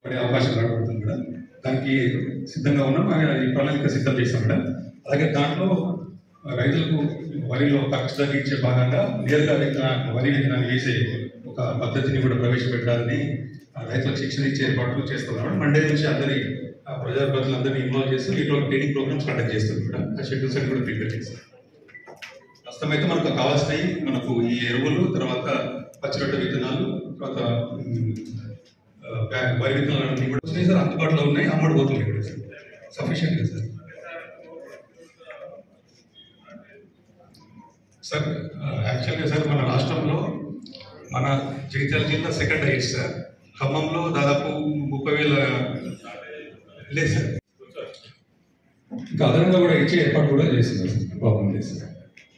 పడే అవకాశం కనబడుతుంది మేడం దానికి సిద్ధంగా ఉన్నాం అలాగే ఈ ప్రణాళిక సిద్ధం చేస్తాం మేడం అలాగే దాంట్లో రైతులకు వరిలో ఖర్చు తగ్గించే భాగంగా నేరుగా విత్తన వరి విత్తనాన్ని వేసే ఒక పద్ధతిని కూడా ప్రవేశపెట్టాలని ఆ రైతులకు శిక్షణ ఇచ్చే ఏర్పాట్లు చేస్తున్నాం మేడం మండే నుంచి అందరి ఆ ప్రజాప్రతినిధులందరినీ ఇన్వాల్వ్ చేస్తూ వీటిలో ట్రైనింగ్ ప్రోగ్రామ్స్ కండక్ట్ చేస్తుంది మేడం ఆ షెడ్యూల్స్ అన్ని కూడా ప్రిపేర్ చేస్తాం ప్రస్తుతం అయితే మనకు కావాల్సినవి మనకు ఈ ఎరువులు తర్వాత పచ్చిరొట్ట విత్తనాలు తర్వాత ఉమ్, ఆ, బ్యా- వరి విత్తనాలు అన్నీ కూడా వచ్చినాయి సార్ అందుబాటులో ఉన్నాయి అమ్మడి పోతుంది ఇక్కడ సార్ సఫిషియెంట్ సార్ సార్ యాక్చువల్గా సార్ మన రాష్ట్రంలో మన జగిత్యాల జిల్లా సెకండ్ హైట్ సార్ ఖమ్మంలో దాదాపు ముప్పై వేల లేదు సార్ ఇంకా అదనంగా కూడా ఇచ్చే ఏర్పాటు కూడా చేస్తున్నారు సార్ ప్రాబ్లం లేదు సార్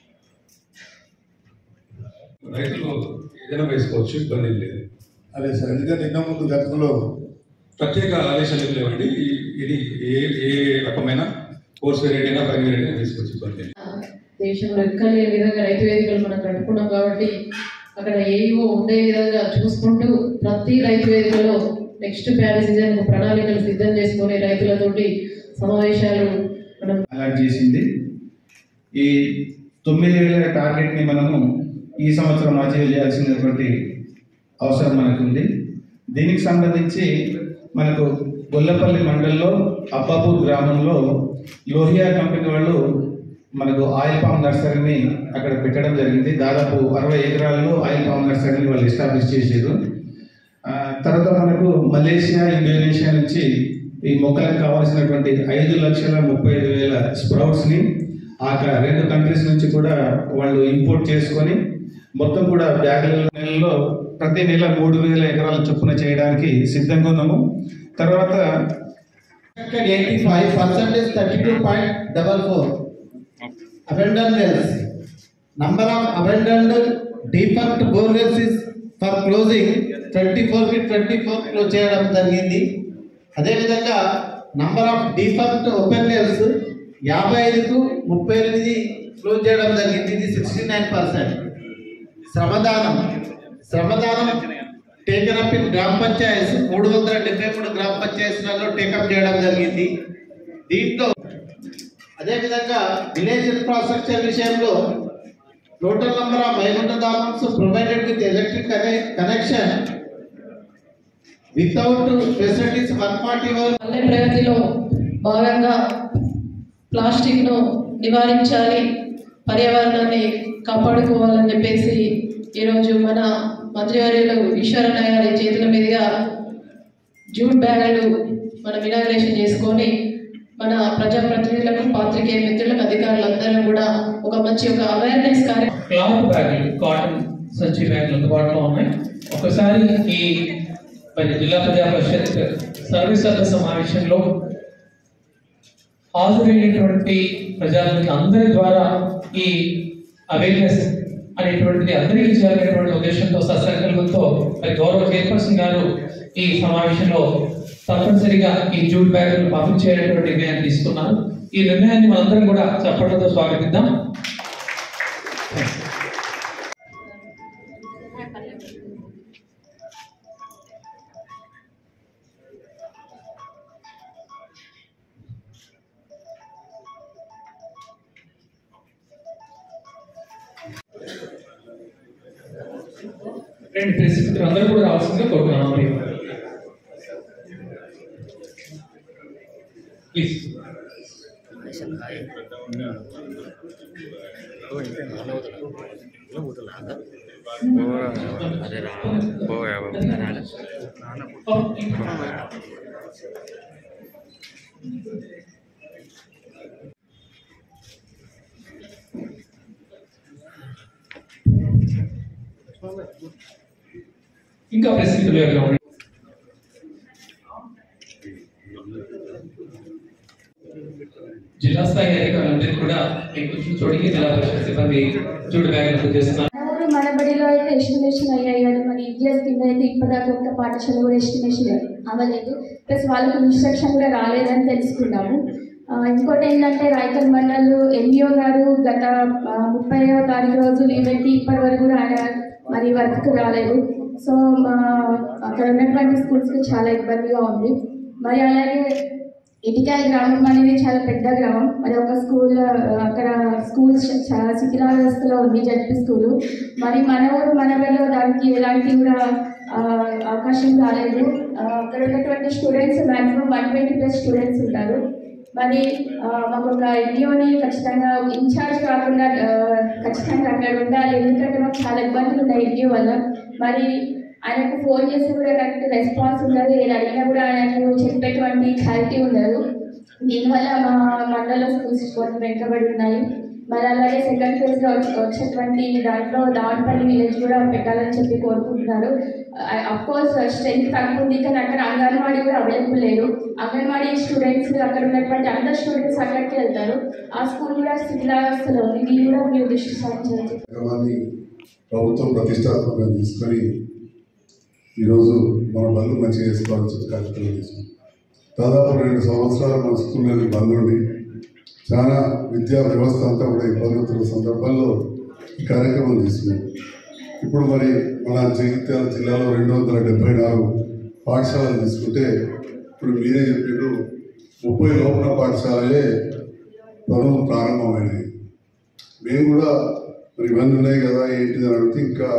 రైతులు ఏదైనా వేసుకోవచ్చు ఇబ్బంది ఏం లేదు అదే సార్ ఎందుకంటే నిన్న ముందు గతంలో ప్రత్యేక ఆదేశాలు ఏం లేవండి ఈ- ఇది ఏ ఏ రకమైన కోర్స్ వెరైటీ అయినా పని వెరైటీ అయినా వేసుకోవచ్చు ఇబ్బంది లేదు. దేశంలో ఎక్కడ లేని విధంగా రైతు వేదికలు మనం నడుపుకున్నాం కాబట్టి అక్కడ ఏవో ఉండే విధంగా చూసుకుంటూ ప్రతి రైతు వేదికలో నెక్స్ట్ ప్యారీ సీజన్ ప్రణాళికలు సిద్ధం చేసుకొని రైతులతోటి సమావేశాలు మనం అలాట్ చేసింది ఈ తొమ్మిది వేల టార్గెట్ని మనము ఈ సంవత్సరం అచీవ్ చేయాల్సినటువంటి అవసరం మనకు ఉంది దీనికి సంబంధించి మనకు గొల్లపల్లి మండలంలో అబ్బాపూర్ గ్రామంలో లోహియా కంపెనీ వాళ్ళు మనకు ఆయిల్ పామ్ నర్సరీని అక్కడ పెట్టడం జరిగింది దాదాపు అరవై ఎకరాల్లో ఆయిల్ పామ్ నర్సరీని వాళ్ళు ఎస్టాబ్లిష్ చేసారు ఆ, తర్వాత మనకు మలేషియా ఇండోనేషియా నుంచి ఈ మొక్కలకు కావాల్సినటువంటి ఐదు లక్షల ముప్పై ఐదు వేల స్ప్రౌట్స్ని ఆ క- రెండు కంట్రీస్ నుంచి కూడా వాళ్ళు ఇంపోర్ట్ చేసుకొని మొత్తం కూడా బ్యాగుల నెలలో ప్రతి నెల మూడు వేల ఎకరాల చొప్పున చేయడానికి సిద్ధంగా ఉన్నాము తర్వాత eighty five percentage thirty two point double four abandoned wells. Number of abandoned defunct bore wells is for closing twenty four కి ట్వంటీ ఫోర్ క్లోజ్ చేయడం జరిగింది అదేవిధంగా number of defunct open wells యాభై ఐదుకు ముప్పై ఎనిమిది క్లోజ్ చేయడం జరిగింది ఇది సిక్స్టీ నైన్ పర్సెంట్ శ్రమదానం శ్రమదానం టేకన్ అప్ ఇన్ గ్రామ పంచాయత్ మూడు వందల డెబ్బై మూడు గ్రామ పంచాయతీలలో టేకప్ చేయడం జరిగింది దీంట్లో అదేవిధంగా విలేజ్ ఇన్ఫ్రాస్ట్రక్చర్ విషయంలో టోటల్ నంబర్ ఆఫ్ వైకుంఠ ధామన్స్ provided with electric connection without facilities one forty one పల్లె ప్రగతిలో భాగంగా ప్లాస్టిక్ను నివారించాలి పర్యావరణాన్ని కాపాడుకోవాలని చెప్పేసి ఈరోజు మన మంత్రివర్యులు ఈశ్వరన్న గారి చేతుల మీదుగా జూట్ బ్యాగులు మనం ఇనాగ్రేషన్ చేసుకొని మన ప్రజాప్రతినిధులకు పాత్రికేయ మిత్రులకు అధికారులందరూ కూడా ఒక మంచి ఒక అవేర్నెస్ కార్యక్రమం క్లాత్ బ్యాగులు కాటన్ సంచి బ్యాగులు అందుబాటులో ఉన్నాయి ఒకసారి ఈ మరి జిల్లా ప్రజా పరిషత్ సర్వీసర్ల సమావేశంలో హాజరైనటువంటి ప్రజానికి అందరి ద్వారా ఈ అవేర్నెస్ అనేటువంటిది అందరికీ చేయాలనేటువంటి ఉద్దేశంతో సత్సంకల్పంతో మరి గౌరవ చైర్పర్సన్ గారు ఈ సమావేశంలో తప్పనిసరిగా ఈ జూట్ బ్యాగులు పంపిణీ చేయడానికి నిర్ణయాన్ని తీసుకున్నారు ఈ నిర్ణయాన్ని మనందరం కూడా చప్పట్లతో స్వాగతిద్దాం రెండు ప్రెస్ అందరూ కూడా రావాల్సిందిగా కోరుతున్నాను ప్లీజ్ ఇంకా ప్రెస్ మిత్రులు ఎవరైనా ఉంటే జిల్లా స్థాయి అధికారులందరికీ కూడా మీకు చోటికి జిల్లా పరిషత్ సిబ్బంది జూడు బ్యాగులు చేస్తున్నారు ఊరు మనబడిలో అయితే ఎస్టిమేషన్ అయ్యాయి కానీ మరి ఈజీఎస్ కింద అయితే ఇప్పటిదాకా ఒక్క పాఠశాల కూడా ఎస్టిమేషన్ అవ్వలేదు ప్లస్ వాళ్ళకు ఇన్స్ట్రక్షన్ కూడా రాలేదని తెలుసుకున్నాము ఆ, ఇంకోటి ఏంటంటే రాయకల్ మండల్ ఎంఈఓ గారు గత ముప్పైవ తారీఖు రోజు లీవ్ పెట్టి ఇప్పటి వరకు కూడా ఆయన మరి వర్క్ రాలేదు సో మా అక్కడ ఉన్నటువంటి స్కూల్స్కి చాలా ఇబ్బందిగా ఉంది మరి అలాగే ఇటికాయ గ్రామం అనేది చాలా పెద్ద గ్రామం మరి ఒక స్కూల్ ఆ, అక్కడ స్కూల్స్ చాలా శిథిలావస్థలో ఉంది జడ్పీ స్కూల్ మరి మన ఊరు మన వెళ్ళలో దానికి ఎలాంటి కూడా ఆ, అవకాశం రాలేదు ఆ, అక్కడ ఉన్నటువంటి students maximum one twenty plus students ఉంటారు మరి ఆ, మాకు ఒక ఎన్జిఓని ఖచ్చితంగా ఇన్ఛార్జ్ కాకుండా ఆ, ఖచ్చితంగా అక్కడ ఉండాలి ఎందుకంటే మాకు చాలా ఇబ్బందులు ఉన్నాయి ఎన్జిఓ వల్ల మరి ఆయనకు ఫోన్ చేసి కూడా కరెక్ట్ రెస్పాన్స్ ఉండదు నేను అడిగినా కూడా ఆయనకు చెప్పేటువంటి క్లారిటీ ఉండదు దీనివల్ల మా మండల స్కూల్స్ కొంచెం వెనుకబడి ఉన్నాయి మరి అలాగే సెకండ్ ఫేజ్ లో వచ్చే- వచ్చేటువంటి దాంట్లో దావనపల్లి విలేజ్ కూడా పెట్టాలని చెప్పి కోరుకుంటున్నారు అఫ్ కోర్స్ స్ట్రెంత్ తక్కువ ఉంది కానీ అక్కడ అంగన్వాడీ కూడా అవైలబుల్ లేదు అంగన్వాడీ స్టూడెంట్స్ అక్కడ ఉన్నటువంటి అందరు స్టూడెంట్స్ అక్కడికి వెళ్తారు ఆ స్కూల్ కూడా శిథిలావస్థలో ఉంది దీన్ని కూడా మీరు దృష్టి సారించాలి కార్యక్రమాన్ని ప్రభుత్వం ప్రతిష్టాత్మకంగా తీసుకొని ఈరోజు మన బళ్ళు మంచిగా చేసుకోవాలని చెప్పి కార్యక్రమం తీసుకున్నాం దాదాపు రెండు సంవత్సరాలు మన స్కూళ్ళని బంద్ ఉండి చాలా విద్యా వ్యవస్థ అంతా కూడా ఇబ్బందుతున్న సందర్భాల్లో ఈ కార్యక్రమం తీసుకున్నాం ఇప్పుడు మరి మన జగిత్యాల జిల్లాలో రెండు వందల డెబ్బై నాలుగు పాఠశాలలు తీసుకుంటే ఇప్పుడు మీరే చెప్పారు ముప్పై లోపల పాఠశాలలే పనులు ప్రారంభమైనవి మేము కూడా మరి ఇవన్నీ ఉన్నాయి కదా ఏంటిది అని అడిగితే ఇంకా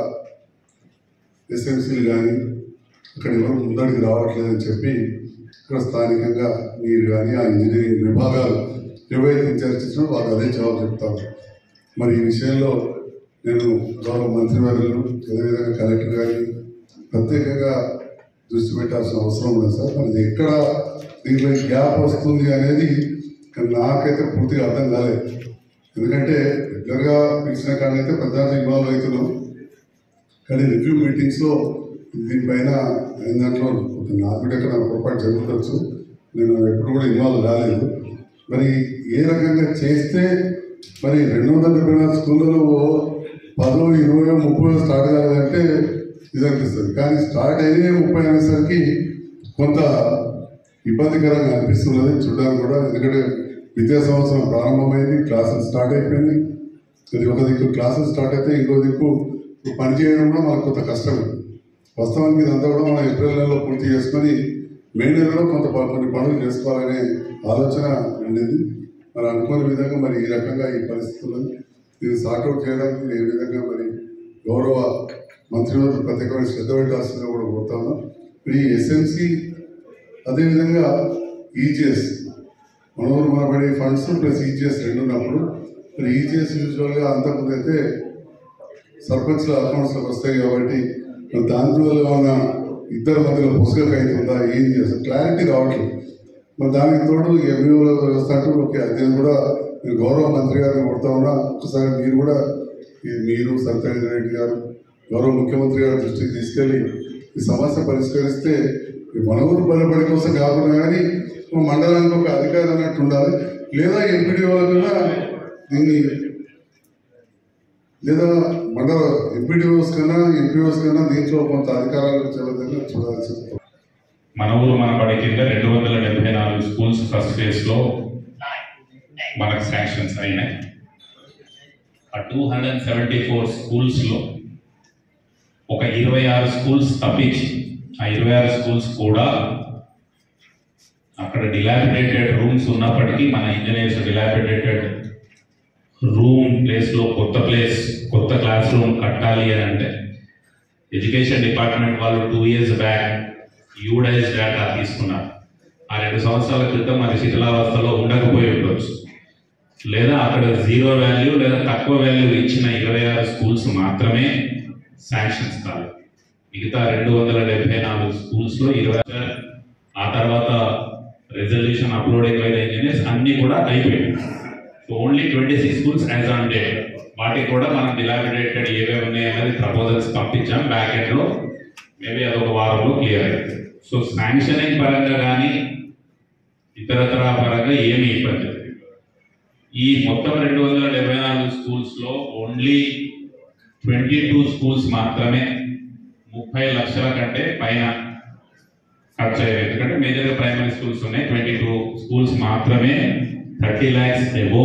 ఎస్ఎంసీలు కానీ అక్కడ ఎవరు ముందడికి రావట్లేదని చెప్పి ఇక్కడ స్థానికంగా మీరు కానీ ఆ ఇంజనీరింగ్ విభాగాలు ఏవైతే ఇన్ఛార్జ్ ఇచ్చినో వాళ్ళు అదే జవాబు చెప్తారు మరి ఈ విషయంలో నేను గౌరవ మంత్రివర్యులు అదేవిధంగా కలెక్టర్ గారిని ప్రత్యేకంగా దృష్టి పెట్టాల్సిన అవసరం లేదు సార్ మరి ఇది ఎక్కడ దీంట్లో గ్యాప్ వస్తుంది అనేది నాకైతే పూర్తిగా అర్థం కాలేదు ఎందుకంటే రెగ్యులర్గా పిలిచిన కాడైతే పెద్ద ఇన్వాల్వ్ అవుతున్నాం కానీ రివ్యూ మీటింగ్స్లో దీనిపైన అయిన దాంట్లో కొంచెం నాకు కూడా ఎక్కడ పొరపాటు జరుగుతుండొచ్చు నేను ఎప్పుడు కూడా ఇన్వాల్వ్ కాలేదు మరి ఏ రకంగా చేస్తే మరి రెండు వందల డెబ్బై నాలుగు స్కూళ్ళలో పదో ఇరవై ముప్పై స్టార్ట్ కాలేదంటే ఇది అనిపిస్తుంది కానీ స్టార్ట్ అయినాయి ముప్పై అనేసరికి కొంత ఇబ్బందికరంగా అనిపిస్తున్నది చూడడానికి కూడా ఎందుకంటే విద్యా సంవత్సరం ప్రారంభమైంది క్లాసులు స్టార్ట్ అయిపోయింది ఇది ఒక దిక్కు క్లాసులు స్టార్ట్ అయితే ఇంకో దిక్కు పని చేయడం కూడా మనకు కొంత కష్టమే వాస్తవానికి ఇదంతా కూడా మనం ఏప్రిల్ నెలలో పూర్తి చేసుకొని మే నెలలో కొంత ప- కొన్ని పనులు చేసుకోవాలనే ఆలోచన ఉండేది మరి అనుకోని విధంగా మరి ఈ రకంగా ఈ పరిస్థితులను దీన్ని సార్ట్అవుట్ చేయడానికి నేను ఏ విధంగా మరి గౌరవ మంత్రివర్గ ప్రత్యేకమైన శ్రద్ధ పెట్టాల్సిందిగా కూడా కోరుతాను ఈ ఎస్ఎంసి అదేవిధంగా ఈజీఎస్ మన ఊరు మనబడి ఫండ్స్ ప్లస్ ఈజీఎస్ రెండు ఉన్నప్పుడు మరి ఈజీఎస్ యూజువల్గా అంతకుముందు అయితే సర్పంచ్ల అకౌంట్స్లోకి వస్తాయి కాబట్టి మరి దాని వల్ల ఉన్న ఇద్దరు మధ్యలో పుస్తకం అవుతుందా ఏం చేస్తారు క్లారిటీ రావట్లేదు మరి దానికి తోడు ఎంఈఓల వ్యవస్థ అంటూ ఓకే అది కూడా నేను గౌరవ మంత్రి గారిని కొడతా ఉన్నా ఒకసారి మీరు కూడా ఈ మీరు సత్యేంద్ర రెడ్డి గారు గౌరవ ముఖ్యమంత్రి గారి దృష్టికి తీసుకెళ్ళి ఈ సమస్య పరిష్కరిస్తే ఈ మన ఊరు బలపడి కోసం కాకుండా కానీ ఒక మండలానికి ఒక అధికారి అన్నట్టు ఉండాలి లేదా ఎంపీడీ వాళ్ళ దీన్ని లేదా మండల ఎంపీడీఓస్ కన్నా ఎంపీఓస్ కన్నా దీంట్లో కొంత అధికారాలు వచ్చే విధంగా చూడాల్సి ఉంది. మన ఊరు మన బడి కింద రెండు వందల డెబ్బై నాలుగు స్కూల్స్ ఫస్ట్ ఫేజ్ లో మనకు శాంక్షన్స్ అయినాయి ఆ two hundred and seventy four schools లో ఒక ఇరవై ఆరు స్కూల్స్ తప్పించి ఆ ఇరవై ఆరు స్కూల్స్ కూడా అక్కడ డిలాబిడేటెడ్ రూమ్స్ ఉన్నప్పటికీ మన ఇంజనీర్స్ డిలాబిడేటెడ్ రూమ్ ప్లేస్ లో కొత్త ప్లేస్ కొత్త క్లాస్ రూమ్ కట్టాలి అని అంటే ఎడ్యుకేషన్ డిపార్ట్మెంట్ వాళ్ళు two years back UDISE data తీసుకున్నారు ఆ రెండు సంవత్సరాల క్రితం అది శిథిలావస్థలో ఉండకపోయి ఉండొచ్చు లేదా అక్కడ జీరో వాల్యూ లేదా తక్కువ వాల్యూ ఇచ్చిన ఇరవై ఆరు స్కూల్స్ మాత్రమే శాంక్షన్స్ కాదు మిగతా రెండు వందల డెబ్బై నాలుగు స్కూల్స్లో ఇరవై ఆ తర్వాత రెజల్యూషన్ అప్లోడింగ్ అయిన ఇంజనీర్స్ అన్నీ కూడా అయిపోయాయి so only twenty six schools as on date వాటికి కూడా మనం డిలాబిడేటెడ్ ఏవేవి ఉన్నాయి అనేది ప్రపోజల్స్ పంపించాం బ్యాక్ ఎండ్లో మేబీ అదొక వారంలో క్లియర్ అయింది సో శాంక్షనింగ్ పరంగా కానీ ఇతరతర పరంగా ఏమీ ఇబ్బంది లేదు ఈ మొత్తం రెండు వందల డెబ్బై నాలుగు స్కూల్స్లో ఓన్లీ ట్వంటీ టూ స్కూల్స్ మాత్రమే ముప్పై లక్షల కంటే పైన ఖర్చు అయ్యాయి ఎందుకంటే మేజర్గా ప్రైమరీ స్కూల్స్ ఉన్నాయి ట్వంటీ టూ స్కూల్స్ మాత్రమే thirty lakhs above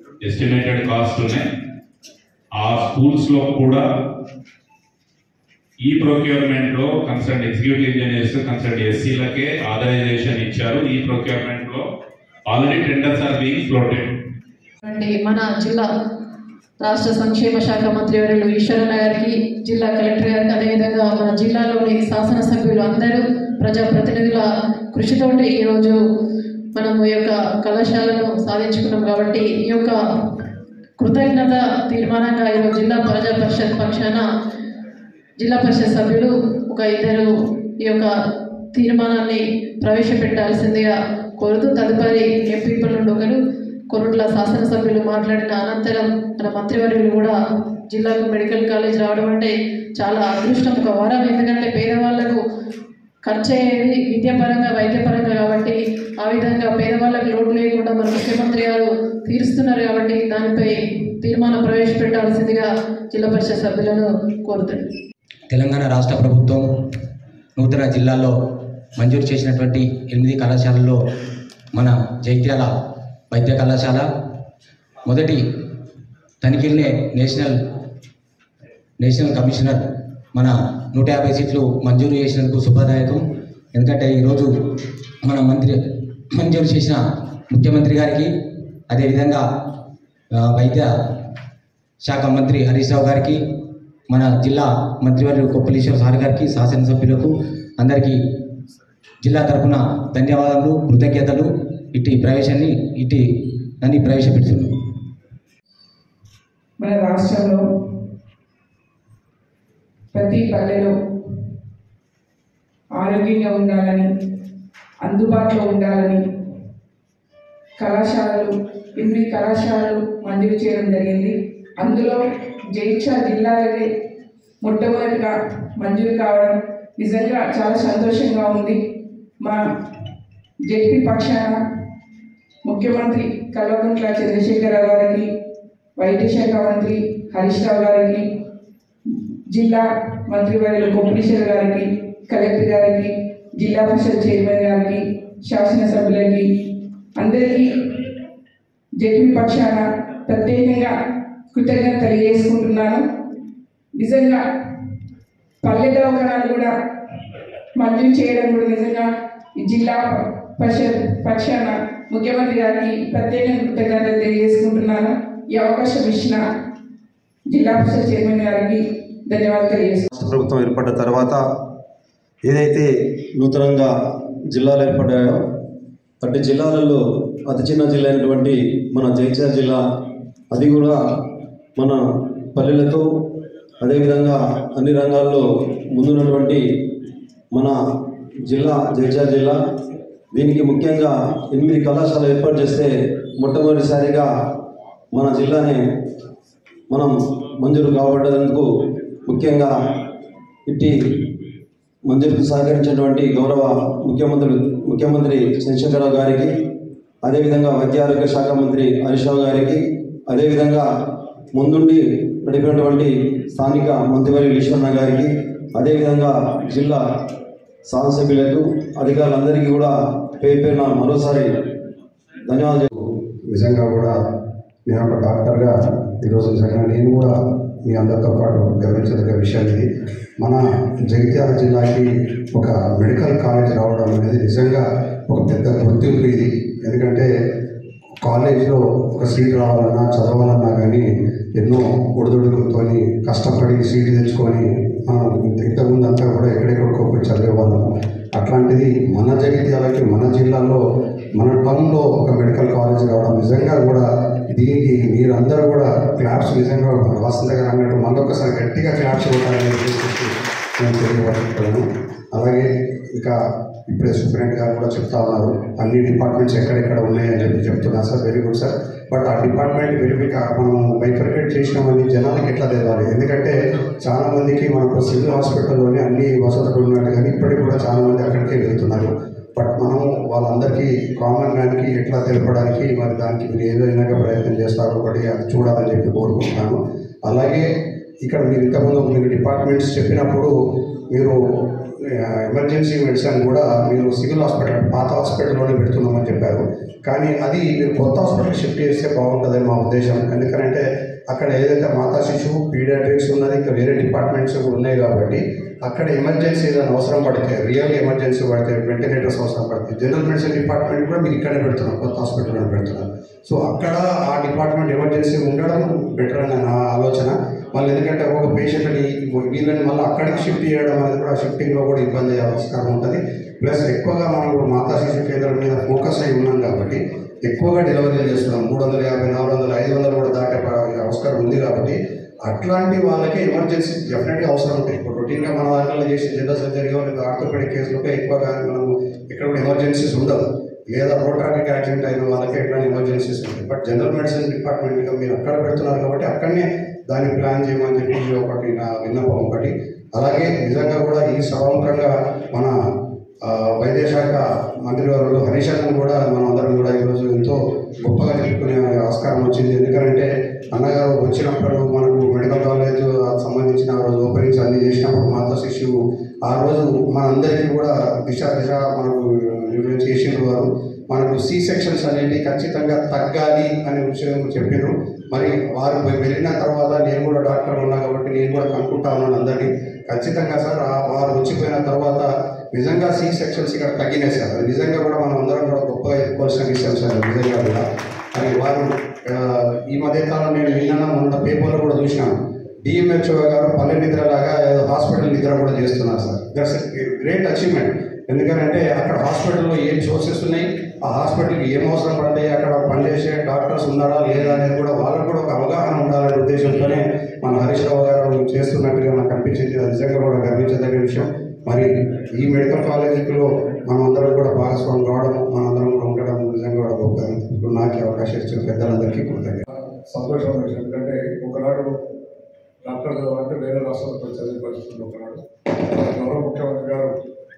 estimated cost ఉన్నాయి ఆ స్కూల్స్లో కూడా ఈ ప్రొక్యూర్మెంట్ లో కన్సర్న్ ఎగ్జిక్యూటివ్ ఇంజనీర్స్ కన్సర్న్ ఎస్సీలకే ఆథరైజేషన్ ఇచ్చారు ఈ ప్రొక్యూర్మెంట్ లో already tenders are being floated అంటే మన జిల్లా రాష్ట్ర సంక్షేమ శాఖ మంత్రి వర్యులు ఈశ్వరన్న గారికి జిల్లా కలెక్టర్ గారికి అదేవిధంగా మన జిల్లాలోని శాసనసభ్యులు అందరూ ప్రజాప్రతినిధుల కృషితోటి ఈరోజు మనం ఈ యొక్క కళాశాలను సాధించుకున్నాం కాబట్టి ఈ యొక్క కృతజ్ఞత తీర్మానంగా ఈరోజు జిల్లా ప్రజా పరిషత్ పక్షాన జిల్లా పరిషత్ సభ్యులు ఒక ఇద్దరు ఈ యొక్క తీర్మానాన్ని ప్రవేశపెట్టాల్సిందిగా కోరుతూ తదుపరి ఎంపీపీ నుండి ఒకరు కొరుట్ల శాసనసభ్యులు మాట్లాడిన అనంతరం మన మంత్రివర్యులు కూడా జిల్లాకు మెడికల్ కాలేజ్ రావడం అంటే చాలా అదృష్టం ఒక వరం ఎందుకంటే పేదవాళ్లకు ఖర్చు అయ్యేది విద్యాపరంగా వైద్యపరంగా కాబట్టి ఆ విధంగా పేదవాళ్ళకి లోటు లేకుండా మన ముఖ్యమంత్రి గారు తీరుస్తున్నారు కాబట్టి దానిపై తీర్మానం ప్రవేశపెట్టాల్సిందిగా జిల్లా పరిషత్ సభ్యులను కోరుతున్నాను తెలంగాణ రాష్ట్ర ప్రభుత్వం నూతన జిల్లాల్లో మంజూరు చేసినటువంటి ఎనిమిది కళాశాలల్లో మన జైత్యాల వైద్య కళాశాల మొదటి తనిఖీలనే నేషనల్ నేషనల్ కమిషనర్ మన నూట యాభై సీట్లు మంజూరు చేసినందుకు శుభదాయకం ఎందుకంటే ఈరోజు మన మంత్రి మంజూరు చేసిన ముఖ్యమంత్రి గారికి అదేవిధంగా ఆ, వైద్య శాఖ మంత్రి హరీష్ రావు గారికి మన జిల్లా మంత్రివర్యులు కొప్పలీశ్వర సార్ గారికి శాసనసభ్యులకు అందరికీ జిల్లా తరఫున ధన్యవాదాలు కృతజ్ఞతలు ఇటు ప్రవేశాన్ని ఇటు దాన్ని ప్రవేశపెడుతున్నాం మన రాష్ట్రంలో ప్రతి పల్లెలో ఆరోగ్యంగా ఉండాలని అందుబాటులో ఉండాలని కళాశాలలు ఎనిమిది కళాశాలలు మంజూరు చేయడం జరిగింది అందులో జైత్యాల జిల్లాలోనే మొట్టమొదటిగా మంజూరు కావడం నిజంగా చాలా సంతోషంగా ఉంది మా జెడ్పీ పక్షాన ముఖ్యమంత్రి కల్వకుంట్ల చంద్రశేఖరరావు గారికి వైద్య శాఖ మంత్రి హరీష్ రావు గారికి జిల్లా మంత్రివర్యులు కొప్పలీశ్వర్ గారికి కలెక్టర్ గారికి జిల్లా పరిషత్ చైర్మన్ గారికి శాసనసభ్యులకి అందరికీ జడ్పీ పక్షాన ప్రత్యేకంగా కృతజ్ఞత తెలియజేసుకుంటున్నాను నిజంగా పల్లె దవాఖానాలు కూడా మంజూరు చేయడం కూడా నిజంగా ఈ జిల్లా పరిషత్ పక్షాన ముఖ్యమంత్రి గారికి ప్రత్యేకంగా కృతజ్ఞతలు తెలియజేసుకుంటున్నాను ఈ అవకాశం ఇచ్చిన జిల్లా పరిషత్ చైర్మన్ గారికి ధన్యవాదాలు తెలియజేస్తున్నాను రాష్ట్ర ప్రభుత్వం ఏర్పడ్డ తర్వాత ఏదైతే నూతనంగా జిల్లాలు ఏర్పడ్డాయో అట్టి జిల్లాలలో అతి చిన్న జిల్లా అయినటువంటి మన జైత్యాల జిల్లా అది కూడా మన పల్లెలతో అదేవిధంగా అన్ని రంగాల్లో ముందున్నటువంటి మన జిల్లా జైత్యాల జిల్లా దీనికి ముఖ్యంగా ఎనిమిది కళాశాలలు ఏర్పాటు చేస్తే మొట్టమొదటిసారిగా మన జిల్లానే మనం మంజూరు కాబడ్డందుకు ముఖ్యంగా ఇట్టి మంజూరుకు సహకరించినటువంటి గౌరవ ముఖ్యమంత్రి ముఖ్యమంత్రి చంద్రశేఖరరావు గారికి అదేవిధంగా వైద్య ఆరోగ్య శాఖ మంత్రి హరీష్ రావు గారికి అదేవిధంగా ముందుండి నడిపినటువంటి స్థానిక మంత్రివర్య ఈశ్వరన్న గారికి అదేవిధంగా జిల్లా శాసనసభ్యులకు అధికారులందరికీ కూడా పేరు పేరున మరోసారి ధన్యవాదాలు నిజంగా కూడా నేను ఒక డాక్టర్గా ఈరోజు నిజంగా నేను కూడా మీ అందరితో పాటు గర్వించదగ్గ విషయం ఇది మన జగిత్యాల జిల్లాకి ఒక మెడికల్ కాలేజ్ రావడం అనేది నిజంగా ఒక పెద్ద గుర్తింపు ఇది ఎందుకంటే కాలేజ్లో ఒక సీట్ రావాలన్నా చదవాలన్నా కానీ ఎన్నో ఒడిదుడుకులతో కష్టపడి సీట్ తెచ్చుకొని మనం ఇంతకుముందు అంతా కూడా ఎక్కడెక్కడికో పోయి చదివేవాళ్ళము అట్లాంటిది మన జగిత్యాలకి మన జిల్లాలో మన టౌన్లో ఒక మెడికల్ కాలేజ్ రావడం నిజంగా కూడా దీనికి మీరందరూ కూడా క్లాప్స్ నిజంగా వసంత గారు అన్నట్టు మళ్ళొకసారి గట్టిగా క్లాప్స్ కొట్టాలని చెప్పేసి నేను తెలియపడుతున్నాను అలాగే ఇంకా ఇప్పుడే సూపరింటెండెంట్ గారు కూడా చెప్తా ఉన్నారు అన్ని డిపార్ట్మెంట్స్ ఎక్కడెక్కడ ఉన్నాయని చెప్పి చెప్తున్నారు sir very good sir but ఆ డిపార్ట్మెంట్ వెరిఫిక మనం బైఫర్కేట్ చేసినామని జనాలకి ఎట్లా తెలవాలి ఎందుకంటే చాలా మందికి మనకు సివిల్ హాస్పిటల్లోనే అన్ని వసతులు ఉన్నట్టు కానీ ఇప్పటికి కూడా చాలా మంది అక్కడికే వెళ్తున్నారు బట్ మనం వాళ్ళందరికీ కామన్ మ్యాన్కి ఎట్లా తెలపడానికి మరి దానికి మీరు ఏ విధంగా ప్రయత్నం చేస్తారో ఒకటి అది చూడాలని చెప్పి కోరుకుంటున్నాను అలాగే ఇక్కడ మీరు ఇంతకుముందు మీరు డిపార్ట్మెంట్స్ చెప్పినప్పుడు మీరు ఆ, ఎమర్జెన్సీ మెడిసిన్ కూడా మీరు సివిల్ హాస్పిటల్ పాత హాస్పిటల్లోనే పెడుతున్నామని చెప్పారు కానీ అది మీరు కొత్త హాస్పిటల్ షిఫ్ట్ చేస్తే బాగుంటుందని మా ఉద్దేశం ఎందుకంటే అక్కడ ఏదైతే మాతా శిశువు పీడియాట్రిక్స్ ఉన్నది ఇంకా వేరే డిపార్ట్మెంట్స్ కూడా ఉన్నాయి కాబట్టి అక్కడ ఎమర్జెన్సీ ఏదైనా అవసరం పడితే రియల్ ఎమర్జెన్సీ పడితే వెంటిలేటర్స్ అవసరం పడితే జనరల్ మెడిసిన్ డిపార్ట్మెంట్ కూడా మీరు ఇక్కడే పెడుతున్నారు కొత్త హాస్పిటల్లో పెడుతున్నారు సో అక్కడ ఆ డిపార్ట్మెంట్ ఎమర్జెన్సీ ఉండడం బెటర్ అని నా ఆలోచన మళ్ళీ ఎందుకంటే ఒక పేషెంట్ని వీళ్ళని మళ్ళీ అక్కడికి షిఫ్ట్ చేయడం అనేది కూడా షిఫ్టింగ్లో కూడా ఇబ్బంది అయ్యే ఆస్కారం ఉంటుంది ప్లస్ ఎక్కువగా మనం ఇప్పుడు మాతా శిశు కేంద్రం మీద ఫోకస్ అయి ఉన్నాం కాబట్టి ఎక్కువగా డెలివరీలు చేస్తున్నాం మూడు వందల యాభై నాలుగు వందల ఐదు వందలు కూడా దాటే ప- అవసరం ఉంది కాబట్టి అట్లాంటి వాళ్ళకి ఎమర్జెన్సీ డెఫినెట్గా అవసరం ఉంటాయి ఇప్పుడు రొటీన్గా మన దాంట్లో చేసే జనరల్ సర్జరీ లేదా ఆర్థోపెడిక్ కేసులకే ఎక్కువగా మనం ఇక్కడ కూడా ఎమర్జెన్సీస్ ఉండదు లేదా రోటాటిక్ యాక్సిడెంట్ అయిన వాళ్ళకి ఎట్లాంటి ఎమర్జెన్సీస్ ఉంటాయి బట్ జనరల్ మెడిసిన్ డిపార్ట్మెంట్గా మీరు అక్కడ పెడుతున్నారు కాబట్టి అక్కడనే దాన్ని ప్లాన్ చేయమని చెప్పి ఒకటి నా విన్నపం ఒకటి అలాగే నిజంగా కూడా ఈ సభాముఖంగా మన ఆ, వైద్య శాఖ మంత్రి వారు హరీష్ అన్న కూడా మనం అందరం కూడా ఈరోజు ఎంతో గొప్పగా చెప్పుకునే ఆస్కారం వచ్చింది ఎందుకంటే అన్నగారు వచ్చినప్పుడు మనకు మెడికల్ కాలేజ్ సంబంధించిన ఆ రోజు ఓపెనింగ్స్ అన్ని చేసినప్పుడు మాతా శిశువు ఆ రోజు మనందరికీ కూడా దిశ దిశ మనకు నిర్ణయం చేసిండ్రు వారు మనకు సి సెక్షన్స్ అనేవి ఖచ్చితంగా తగ్గాలి అనే విషయం చెప్పారు మరి వారు వెళ్ళిన తర్వాత నేను కూడా డాక్టర్ ఉన్నా కాబట్టి నేను కూడా కనుక్కుంటా ఉన్నాను అందరినీ ఖచ్చితంగా సార్ ఆ- వారు వచ్చిపోయిన తర్వాత నిజంగా సి సెక్షన్స్ ఇక్కడ తగ్గినాయి సార్ అది నిజంగా కూడా మనం అందరం కూడా గొప్పగా చెప్పుకోవాల్సిన విషయం సార్ అది నిజంగా కూడా మరి వారు ఆ, ఈ మధ్య కాలం నేను విన్నాను మొన్న పేపర్లో కూడా చూసినాను డిఎంహెచ్ఓ గారు పల్లె నిద్ర లాగా ఏదో హాస్పిటల్ నిద్ర కూడా చేస్తున్నారు సార్ దట్స్ గ్రేట్ అచీవ్మెంట్ ఎందుకంటే అక్కడ హాస్పిటల్లో ఏం సోర్సెస్ ఉన్నాయి ఆ హాస్పిటల్కి ఏం అవసరం పడతాయి అక్కడ పనిచేసే డాక్టర్స్ ఉన్నారా లేదా అనేది కూడా వాళ్ళకు కూడా ఒక అవగాహన ఉండాలనే ఉద్దేశంతోనే మన హరీష్ రావు గారు చేస్తున్నట్టుగా నాకు అనిపించింది అది నిజంగా కూడా గర్వించదగ్గ విషయం మరి ఈ మెడికల్ కాలేజీలో మనం అందరం కూడా భాగస్వామి కావడం మనందరం కూడా ఉండడం నిజంగా కూడా గొప్ప ఇప్పుడు నాకు ఈ అవకాశం ఇచ్చిన పెద్దలందరికీ కృతజ్ఞత సంతోషం విషయం ఎందుకంటే ఒకనాడు డాక్టర్ అంటే వేరే రాష్ట్రాలతో చదివే పరిస్థితులు ఒకనాడు గౌరవ ముఖ్యమంత్రి గారు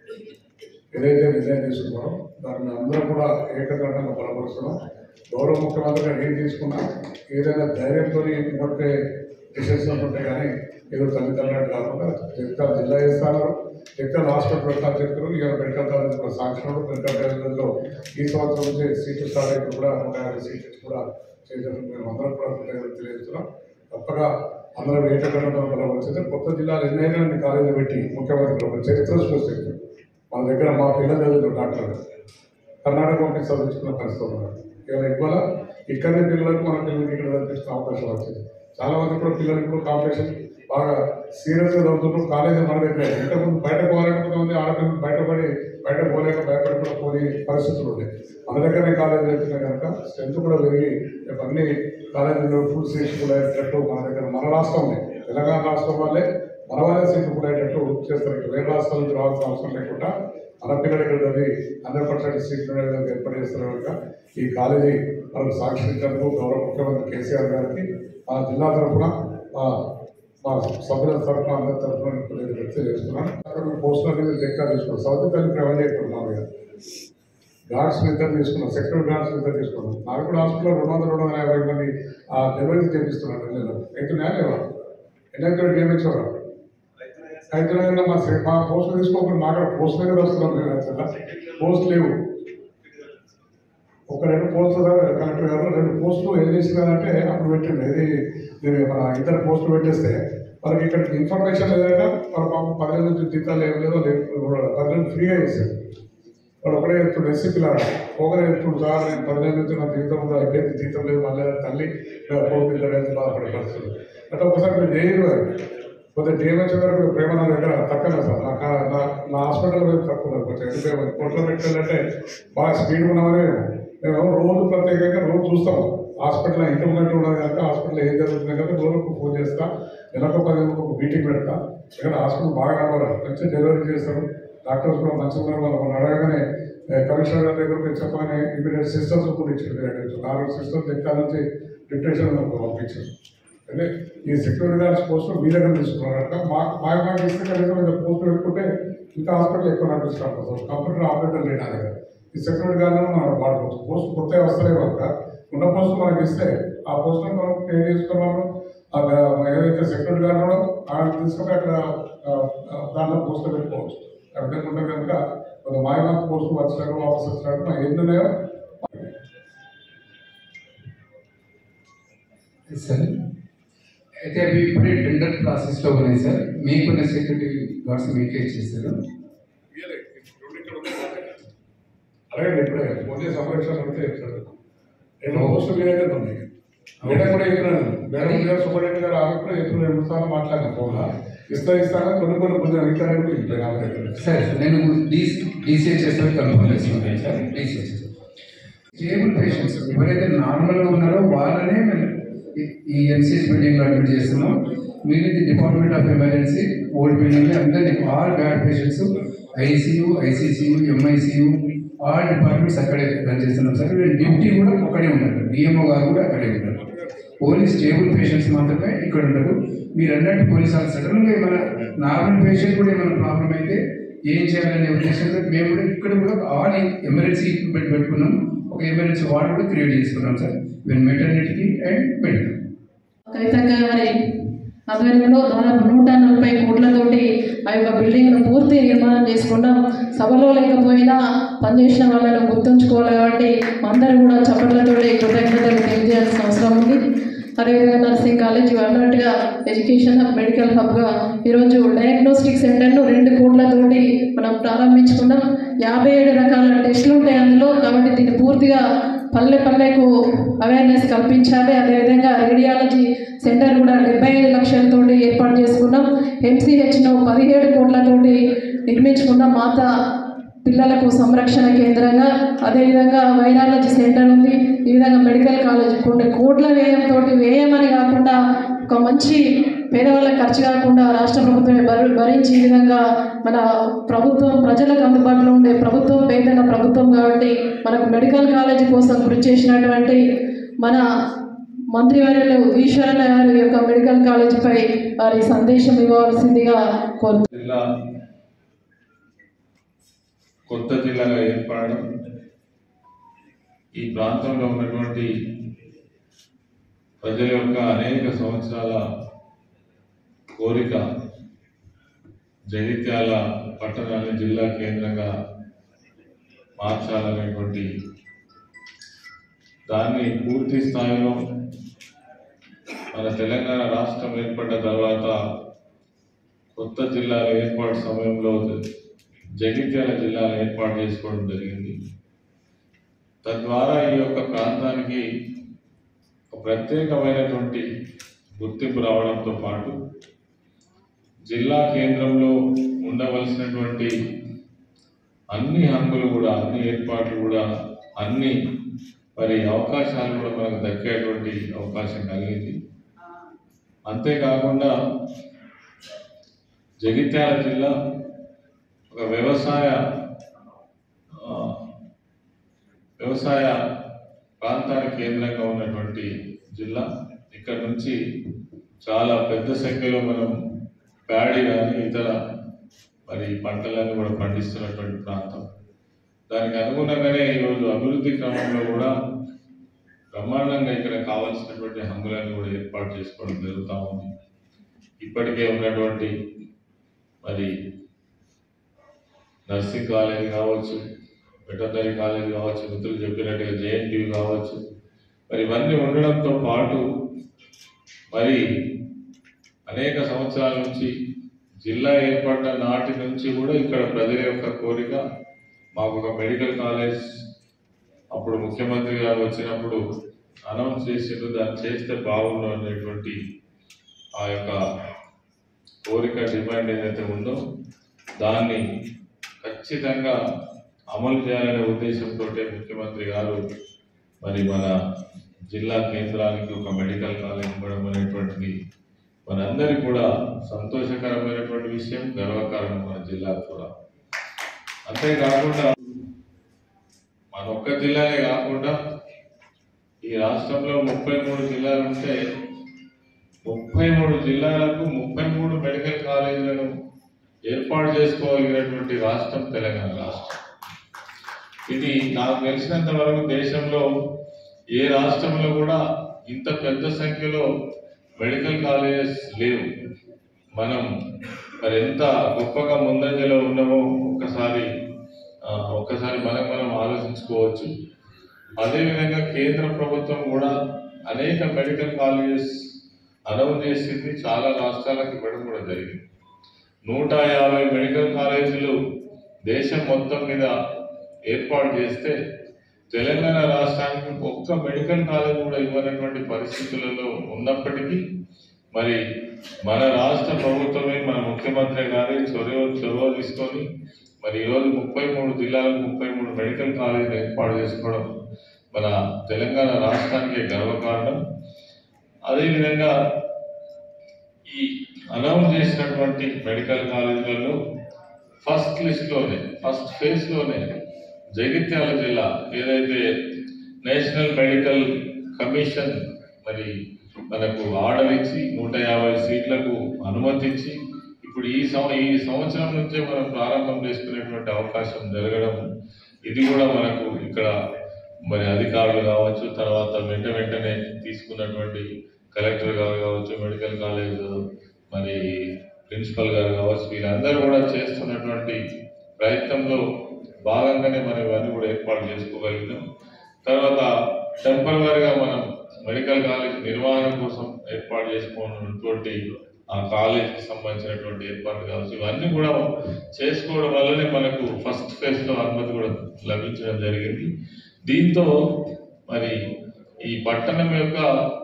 ఏదైతే నిర్ణయం తీసుకున్నారో దాన్ని అందరూ కూడా ఏకకంఠంగా బలపరుస్తున్నాం గౌరవ ముఖ్యమంత్రి గారు ఏం తీసుకున్నా ఏదైనా ధైర్యంతో ఇంకొకే డిసిషన్స్ ఉంటాయి కానీ ఏదో తల్లిదండ్రులు కాకుండా జగిత్యాల జిల్లా చేస్తారు జగిత్యాల హాస్పిటల్ పెడతారు చెప్తారు ఇవాళ మెడికల్ కాలేజ్ కూడా సాంక్షన్ మెడికల్ కాలేజీలో ఈ సంవత్సరం నుంచి సీట్లు స్టార్ట్ అయితే కూడా నూట యాభై సీట్లు కూడా చేసేందుకు మేము అందరం కూడా కృతజ్ఞతలు తెలియజేస్తున్నాం తప్పగా అందరం ఏకకంఠంతో బలపరిచితే కొత్త జిల్లాలు ఎన్నైనా అన్ని కాలేజీలు పెట్టి ముఖ్యమంత్రి ఒక చరిత్ర సృష్టించారు మన దగ్గర మా పిల్లలు చదువుతున్న డాక్టర్ కర్ణాటక పంపించి చదివించుకున్న పరిస్థితి ఉన్నారు ఇవాళ ఇవాళ ఇక్కడనే పిల్లలకు మన పిల్లలకి ఇక్కడ చదివించిన అవకాశం వచ్చింది చాలా మంది కూడా పిల్లలకి కూడా కాంపిటీషన్ బాగా సీరియస్గా చదువుతున్నారు కాలేజీ మన దగ్గర ఇంతకుముందు బయట పోవాలంటే కొంతమంది ఆడపిల్లలు బయటపడి బయట పోలేక భయపడి కూడా పోని పరిస్థితులు ఉన్నాయి మన దగ్గరనే కాలేజీ వెళ్తున్నాయి కనుక స్ట్రెంత్ కూడా పెరిగి రేపు అన్ని కాలేజీలో ఫుడ్ సీట్స్ కూడా అయ్యేటట్టు మన దగ్గర మన రాష్ట్రం ఉంది తెలంగాణ రాష్ట్రం వాళ్ళే మన వాళ్ళే సీట్లు కూడా అయ్యేటట్టు చేస్తారు ఇక్కడ వేరే రాష్ట్రాల నుంచి రావాల్సిన అవసరం లేకుండా మన పిల్లలు ఇక్కడ చదివి హండ్రెడ్ పర్సెంట్ సీట్లు ఏర్పాటు చేస్తున్నారు కనుక ఈ కాలేజీ మనకు సాక్షించేందుకు గౌరవ ముఖ్యమంత్రి కేసీఆర్ గారికి మా జిల్లా తరఫున మా మా సభ్యుల తరఫున అందరి తరఫున నేను వ్యక్తం చేస్తున్నాను అక్కడ పోస్టులు అనేది లెక్క తీసుకున్నాం సౌత్ తల్లి ప్రవన్ చేయకుండా గార్డ్స్ ఇద్దరు తీసుకున్నాం సెక్యూరిటీ గార్డ్స్ ఇద్దరు తీసుకున్నాం నాకు కూడా హాస్పిటల్లో రెండు వందల రెండు వందల యాభై మంది ఆ డెలివరీ చేపిస్తున్నాను నెలలో అవుతున్నాయా లేవా ఎన్నైతే డేమేజ్ అయితే మా సె- మా పోస్టులు తీసుకోకుండా మా అక్కడ పోస్టులు దగ్గర వస్తున్నాం మేము యాక్చువల్గా పోస్ట్ లేవు ఒక రెండు పోస్టులు దగ్గర కలెక్టర్ గారు రెండు పోస్టులు ఏం చేసినారంటే అప్పుడు పెట్టింది ఇది నేను మన ఇద్దరు పోస్టులు పెట్టేస్తే వాళ్ళకి ఇక్కడికి ఇన్ఫర్మేషన్ లేదంటే వాళ్ళ పాపం పదిహేను నుంచి జీతాలు ఏం లేదో లేదు పదిహేను ఫ్రీగా చేశారు వాడు ఒకడే చెప్తుడు ఎస్సీ పిల్లాడు ఒకరే చెప్తుడు సార్ నేను పదిహేను నుంచి నా జీతం కూడా అయిపోయింది జీతం లేదు మళ్ళీ తల్లి పోతుంది ఇద్దరు బాధపడే పరిస్థితులు అంటే ఒకసారి మీరు చేయరు కొద్దిగా డిఎంహెచ్ వరకు ప్రేమ నా దగ్గర తక్కువ సార్ నా కా- నా నా హాస్పిటల్ మీద తక్కువ ఉంది. కొంచెం ఎందుకంటే కోట్లో పెట్టాలంటే బాగా స్పీడ్ ఉన్నామని మేము రోజు ప్రత్యేకంగా రోజు చూస్తాం హాస్పిటల్ ఇంటి ఉన్నట్టు ఉన్నది కనుక హాస్పిటల్ ఏం జరుగుతుంది కనుక రోజుకు ఫోన్ చేస్తా నెలకు పది రోజులకు ఒక మీటింగ్ పెడతా ఇక్కడ హాస్పిటల్ బాగా నడవాలి మంచి డెలివరీ చేస్తారు డాక్టర్స్ కూడా మంచిగా ఉన్నారు వాళ్ళు మనం అడగగానే ఏ, కమిషనర్ గారి దగ్గరకు చెప్పగానే ఇమీడియట్ సిస్టర్స్ కూడా ఇచ్చారు దగ్గర నుంచి నాలుగు సిస్టర్స్ ఎక్కడ నుంచి డిప్రెషన్ పంపించారు అంటే ఈ సెక్యూరిటీ గార్డ్స్ పోస్ట్ మీ దగ్గర తీసుకున్నారు కనుక మా మా మాకు ఇస్తే కనుక మీద పోస్ట్ పెట్టుకుంటే ఇంకా హాస్పిటల్ ఎక్కువ నడిపిస్తాం సార్ కంప్యూటర్ ఆపరేటర్ లేని నా దగ్గర ఈ సెక్యూరిటీ గార్డ్ మనం వాడుకోవచ్చు పోస్ట్ కొత్త వస్తాయి కనుక ఉన్న పోస్ట్ మనకి ఇస్తే ఆ పోస్ట్ మనం పే చేసుకున్నాము ఆ గా- ఏదైతే సెక్యూరిటీ గార్డ్ ఉన్నాడో ఆయన తీసుకొని అక్కడ ఆ, ఆ, దాంట్లో పోస్ట్ పెట్టుకోవచ్చు అర్థం ఉంటే కనుక కొంత మాయమాత పోస్ట్ వచ్చినాక వాపస్ వచ్చినాక మనం ఎన్ని ఉన్నాయో సార్ ప్రాసెస్లో ఉన్నాయి సార్ మీకున్న సెక్యూరిటీ గార్డ్స్ మీకే ఇచ్చేస్తారు అలాగే ఇప్పుడే పోతే సంరక్షణ పడితే చెప్తాడు నేను పోస్ట్ మీద అయితే ఉంది మేడం కూడా చెప్పినాను మేడం గారు సూపరింటెండెంట్ గారు ఆమె కూడా ఎప్పుడు రెండు సార్లు మాట్లాడిన ఫోన్లో ఇస్తా ఇస్తాను కొన్ని కొన్ని కొన్ని అడుగుతారని కూడా చెప్పాను ఆమె దగ్గర సరే సార్ నేను డీసీ డీసీఏ చేస్తే కన్ఫర్మ్ చేసుకుంటాను సార్ డీసీఏ చేస్తాను స్టేబుల్ పేషెంట్స్ ఎవరైతే నార్మల్గా ఉన్నారో వాళ్ళనే మేము ఈ- ఈ ఎంసీహెచ్ బిల్డింగ్లో అడ్మిట్ చేస్తున్నాం మిగిలింది department of emergency old building అందరినీ all bad patients ICU ICCU MICU all departments అక్కడే రన్ చేస్తున్నాం సార్ వీళ్ళ డ్యూటీ కూడా అక్కడే ఉంటారు డిఎంఓ గారు కూడా అక్కడే ఉంటారు ఓన్లీ స్టేబుల్ పేషెంట్స్ మాత్రమే ఇక్కడ ఉంటారు మీరు అన్నట్టు పోలీస్ ఆఫీసర్ ఏమైనా నార్మల్ పేషెంట్ కూడా ఏమైనా ప్రాబ్లం అయితే ఏం చేయాలనే ఉద్దేశంతో మేము కూడా ఇక్కడ కూడా ఆల్ ఎమర్జెన్సీ ఎక్విప్మెంట్ పెట్టుకున్నాం ఒక ఎమర్జెన్సీ వార్డు కూడా క్రియేట్ చేసుకున్నాం సార్ ఈవెన్ మెటర్నిటీకి అండ్ మెడికల్ కవితంగా గారి ఆధ్వర్యంలో దాదాపు నూట నలభై కోట్లతోటి ఆ యొక్క బిల్డింగ్ను పూర్తి నిర్మాణం చేసుకున్నాం సభలో లేకపోయినా పనిచేసిన వాళ్ళను గుర్తుంచుకోవాలి కాబట్టి అందరూ కూడా చప్పట్లతోటి కృతజ్ఞతలు తెలియజేయాల్సిన అవసరం ఉంది అదేవిధంగా నర్సింగ్ కాలేజ్ అన్నట్టుగా ఎడ్యుకేషన్ హబ్ మెడికల్ హబ్గా ఈరోజు డయాగ్నోస్టిక్ సెంటర్ను రెండు కోట్లతోటి మనం ప్రారంభించుకున్నాం యాభై ఏడు రకాల టెస్టులు ఉంటాయి అందులో కాబట్టి దీన్ని పూర్తిగా పల్లె పల్లెకు అవేర్నెస్ కల్పించాలి అదేవిధంగా రేడియాలజీ సెంటర్ కూడా డెబ్బై ఐదు లక్షలతోటి ఏర్పాటు చేసుకున్నాం ఎంసీహెచ్ను పదిహేడు కోట్లతోటి నిర్మించుకున్నాం మాత పిల్లలకు సంరక్షణ కేంద్రంగా అదేవిధంగా వైరాలజీ సెంటర్ ఉంది ఈ విధంగా మెడికల్ కాలేజ్ కొన్ని కోట్ల వ్యయంతో వ్యయమని కాకుండా ఒక మంచి పేదవాళ్ళకి ఖర్చు కాకుండా రాష్ట్ర ప్రభుత్వమే భరి భరించి ఈ విధంగా మన ప్రభుత్వం ప్రజలకు అందుబాటులో ఉండే ప్రభుత్వం పేదల ప్రభుత్వం కాబట్టి మనకు మెడికల్ కాలేజ్ కోసం కృషి చేసినటువంటి మన మంత్రివర్యులు ఈశ్వరన్న గారి యొక్క మెడికల్ కాలేజీపై వారి సందేశం ఇవ్వవలసిందిగా కోరుతున్నాను జిల్లా కొత్త జిల్లాగా ఏర్పడడం ఈ ప్రాంతంలో ఉన్నటువంటి ప్రజల యొక్క అనేక సంవత్సరాల కోరిక జగిత్యాల పట్టణాన్ని జిల్లా కేంద్రంగా మార్చాలనేటువంటి దాన్ని పూర్తి స్థాయిలో మన తెలంగాణ రాష్ట్రం ఏర్పడ్డ తర్వాత కొత్త జిల్లాల ఏర్పాటు సమయంలో జగిత్యాల జిల్లాను ఏర్పాటు చేసుకోవడం జరిగింది తద్వారా ఈ యొక్క ప్రాంతానికి ఒక ప్రత్యేకమైనటువంటి గుర్తింపు రావడంతో పాటు జిల్లా కేంద్రంలో ఉండవలసినటువంటి అన్ని హంగులు కూడా అన్ని ఏర్పాట్లు కూడా అన్ని మరి అవకాశాలు కూడా మనకు దక్కేటువంటి అవకాశం కలిగింది అంతేకాకుండా జగిత్యాల జిల్లా ఒక వ్యవసాయ ఆ, వ్యవసాయ ప్రాంతానికి కేంద్రంగా ఉన్నటువంటి జిల్లా ఇక్కడ నుంచి చాలా పెద్ద సంఖ్యలో మనం ప్యాడీ కానీ ఇతర మరి పంటలను కూడా పండిస్తున్నటువంటి ప్రాంతం దానికి అనుగుణంగానే ఈరోజు అభివృద్ధి క్రమంలో కూడా బ్రహ్మాండంగా ఇక్కడ కావాల్సినటువంటి హంగులను కూడా ఏర్పాటు చేసుకోవడం జరుగుతూ ఉంది ఇప్పటికే ఉన్నటువంటి మరి నర్సింగ్ కాలేజ్ కావచ్చు వెటర్నరీ కాలేజ్ కావచ్చు మిత్రులు చెప్పినట్టుగా జేఎన్టీయూ కావచ్చు మరి ఇవన్నీ ఉండడంతో పాటు మరి అనేక సంవత్సరాల నుంచి జిల్లా ఏర్పడ్డ నాటి నుంచి కూడా ఇక్కడ ప్రజల యొక్క కోరిక మాకు ఒక మెడికల్ కాలేజ్ అప్పుడు ముఖ్యమంత్రి గారు వచ్చినప్పుడు అనౌన్స్ చేసిండ్రు దాన్ని చేస్తే బాగుండు అనేటువంటి ఆ యొక్క కోరిక డిమాండ్ ఏదైతే ఉందో దాన్ని ఖచ్చితంగా అమలు చేయాలనే ఉద్దేశంతో ముఖ్యమంత్రి గారు మరి మన జిల్లా కేంద్రానికి ఒక మెడికల్ కాలేజ్ ఇవ్వడం అనేటువంటిది మనందరికీ కూడా సంతోషకరమైనటువంటి విషయం గర్వకారణం మన జిల్లాకు కూడా అంతేకాకుండా మన ఒక్క జిల్లానే కాకుండా ఈ రాష్ట్రంలో ముప్పై మూడు జిల్లాలు ఉంటే ముప్పై మూడు జిల్లాలకు ముప్పై మూడు మెడికల్ కాలేజీలను ఏర్పాటు చేసుకోగలిగినటువంటి రాష్ట్రం తెలంగాణ రాష్ట్రం ఇది నాకు తెలిసినంత వరకు దేశంలో ఏ రాష్ట్రంలో కూడా ఇంత పెద్ద సంఖ్యలో మెడికల్ కాలేజెస్ లేవు మనం మరి ఎంత గొప్పగా ముందంజలో ఉన్నామో ఒక్కసారి ఆ, ఒక్కసారి మనం మనం ఆలోచించుకోవచ్చు అదేవిధంగా కేంద్ర ప్రభుత్వం కూడా అనేక మెడికల్ కాలేజెస్ అనౌన్స్ చేసింది చాలా రాష్ట్రాలకు ఇవ్వడం కూడా జరిగింది నూట యాభై మెడికల్ కాలేజీలు దేశం మొత్తం మీద ఏర్పాటు చేస్తే తెలంగాణ రాష్ట్రానికి ఒక్క మెడికల్ కాలేజ్ కూడా ఇవ్వనటువంటి పరిస్థితులలో ఉన్నప్పటికీ మరి మన రాష్ట్ర ప్రభుత్వమే మన ముఖ్యమంత్రి గారి చొరవ చొరవ తీసుకొని మరి ఈరోజు ముప్పై మూడు జిల్లాలకు ముప్పై మూడు మెడికల్ కాలేజీలు ఏర్పాటు చేసుకోవడం మన తెలంగాణ రాష్ట్రానికి గర్వకారణం అదేవిధంగా ఈ అనౌన్స్ చేసినటువంటి మెడికల్ కాలేజీలలో ఫస్ట్ లిస్ట్లోనే ఫస్ట్ ఫేజ్లోనే జగిత్యాల జిల్లా ఏదైతే నేషనల్ మెడికల్ కమిషన్ మరి మనకు ఆర్డర్ ఇచ్చి నూట యాభై సీట్లకు అనుమతించి ఇప్పుడు ఈ సంవ ఈ సంవత్సరం నుంచే మనం ప్రారంభం చేసుకునేటువంటి అవకాశం జరగడం ఇది కూడా మనకు ఇక్కడ మరి అధికారులు కావచ్చు తర్వాత వెంట వెంటనే తీసుకున్నటువంటి కలెక్టర్ గారు కావచ్చు మెడికల్ కాలేజ్ మరి ప్రిన్సిపల్ గారు కావచ్చు వీళ్ళందరూ కూడా చేస్తున్నటువంటి ప్రయత్నంలో భాగంగానే మనం ఇవన్నీ కూడా ఏర్పాటు చేసుకోగలిగినాం తర్వాత టెంపరీగా మనం మెడికల్ కాలేజ్ నిర్వహణ కోసం ఏర్పాటు చేసుకోనున్నటువంటి ఆ కాలేజీకి సంబంధించినటువంటి ఏర్పాటు కావచ్చు ఇవన్నీ కూడా చేసుకోవడం వల్లనే మనకు ఫస్ట్ ఫేజ్లో అనుమతి కూడా లభించడం జరిగింది దీంతో మరి ఈ పట్టణం యొక్క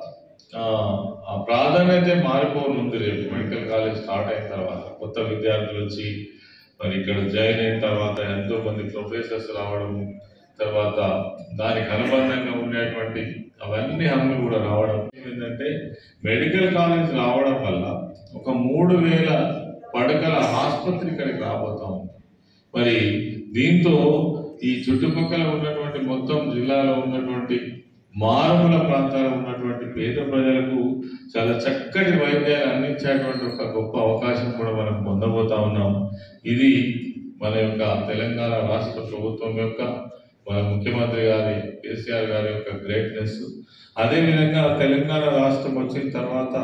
ఆ, ఆ ప్రాధాన్యత మారిపోనుంది రేపు మెడికల్ కాలేజ్ స్టార్ట్ అయిన తర్వాత కొత్త విద్యార్థులు వచ్చి మరి ఇక్కడ జాయిన్ అయిన తర్వాత ఎంతో మంది ప్రొఫెసర్స్ రావడం తర్వాత దానికి అనుబంధంగా ఉండేటువంటి అవన్నీ హంగులు కూడా రావడం ఏంటంటే మెడికల్ కాలేజ్ రావడం వల్ల ఒక మూడు వేల పడకల ఆసుపత్రి ఇక్కడికి రాబోతాం మరి దీంతో ఈ చుట్టుపక్కల ఉన్నటువంటి మొత్తం జిల్లాలో ఉన్నటువంటి మారుమూల ప్రాంతాల్లో ఉన్నటువంటి పేద ప్రజలకు చాలా చక్కటి వైద్యాన్ని అందించేటువంటి ఒక గొప్ప అవకాశం కూడా మనం పొందబోతా ఉన్నాం ఇది మన యొక్క తెలంగాణ రాష్ట్ర ప్రభుత్వం యొక్క మన ముఖ్యమంత్రి గారి కేసీఆర్ గారి యొక్క గ్రేట్నెస్ అదేవిధంగా తెలంగాణ రాష్ట్రం వచ్చిన తర్వాత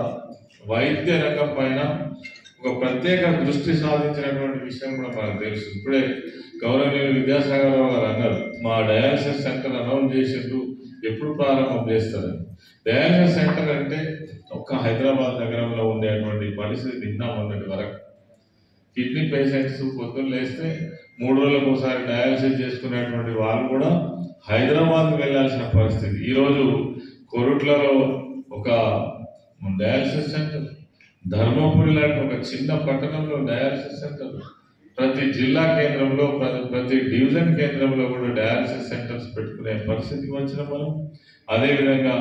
వైద్య రంగం పైన ఒక ప్రత్యేక దృష్టి సాధించినటువంటి విషయం కూడా మనకు తెలుసు ఇప్పుడే గౌరవనీయులు విద్యాసాగర్ రావు గారు అన్నారు మా డయాలసిస్ సెంటర్ అనౌన్స్ చేసిండ్రు ఎప్పుడు ప్రారంభం చేస్తారని డయాలసిస్ సెంటర్ అంటే ఒక్క హైదరాబాద్ నగరంలో ఉండేటువంటి పరిస్థితి నిన్న మొన్నటి వరకు కిడ్నీ పేషెంట్స్ పొద్దున్న లేస్తే మూడు రోజులకు ఒకసారి డయాలసిస్ చేసుకునేటువంటి వాళ్ళు కూడా హైదరాబాద్ వెళ్ళాల్సిన పరిస్థితి ఈరోజు కొరుట్లలో ఒక డయాలసిస్ సెంటర్ ధర్మపురి లాంటి ఒక చిన్న పట్టణంలో డయాలసిస్ సెంటర్ ప్రతి జిల్లా కేంద్రంలో ప్రతి ప్రతి డివిజన్ కేంద్రంలో కూడా డయాలసిస్ సెంటర్స్ పెట్టుకునే పరిస్థితికి వచ్చిన మనం అదేవిధంగా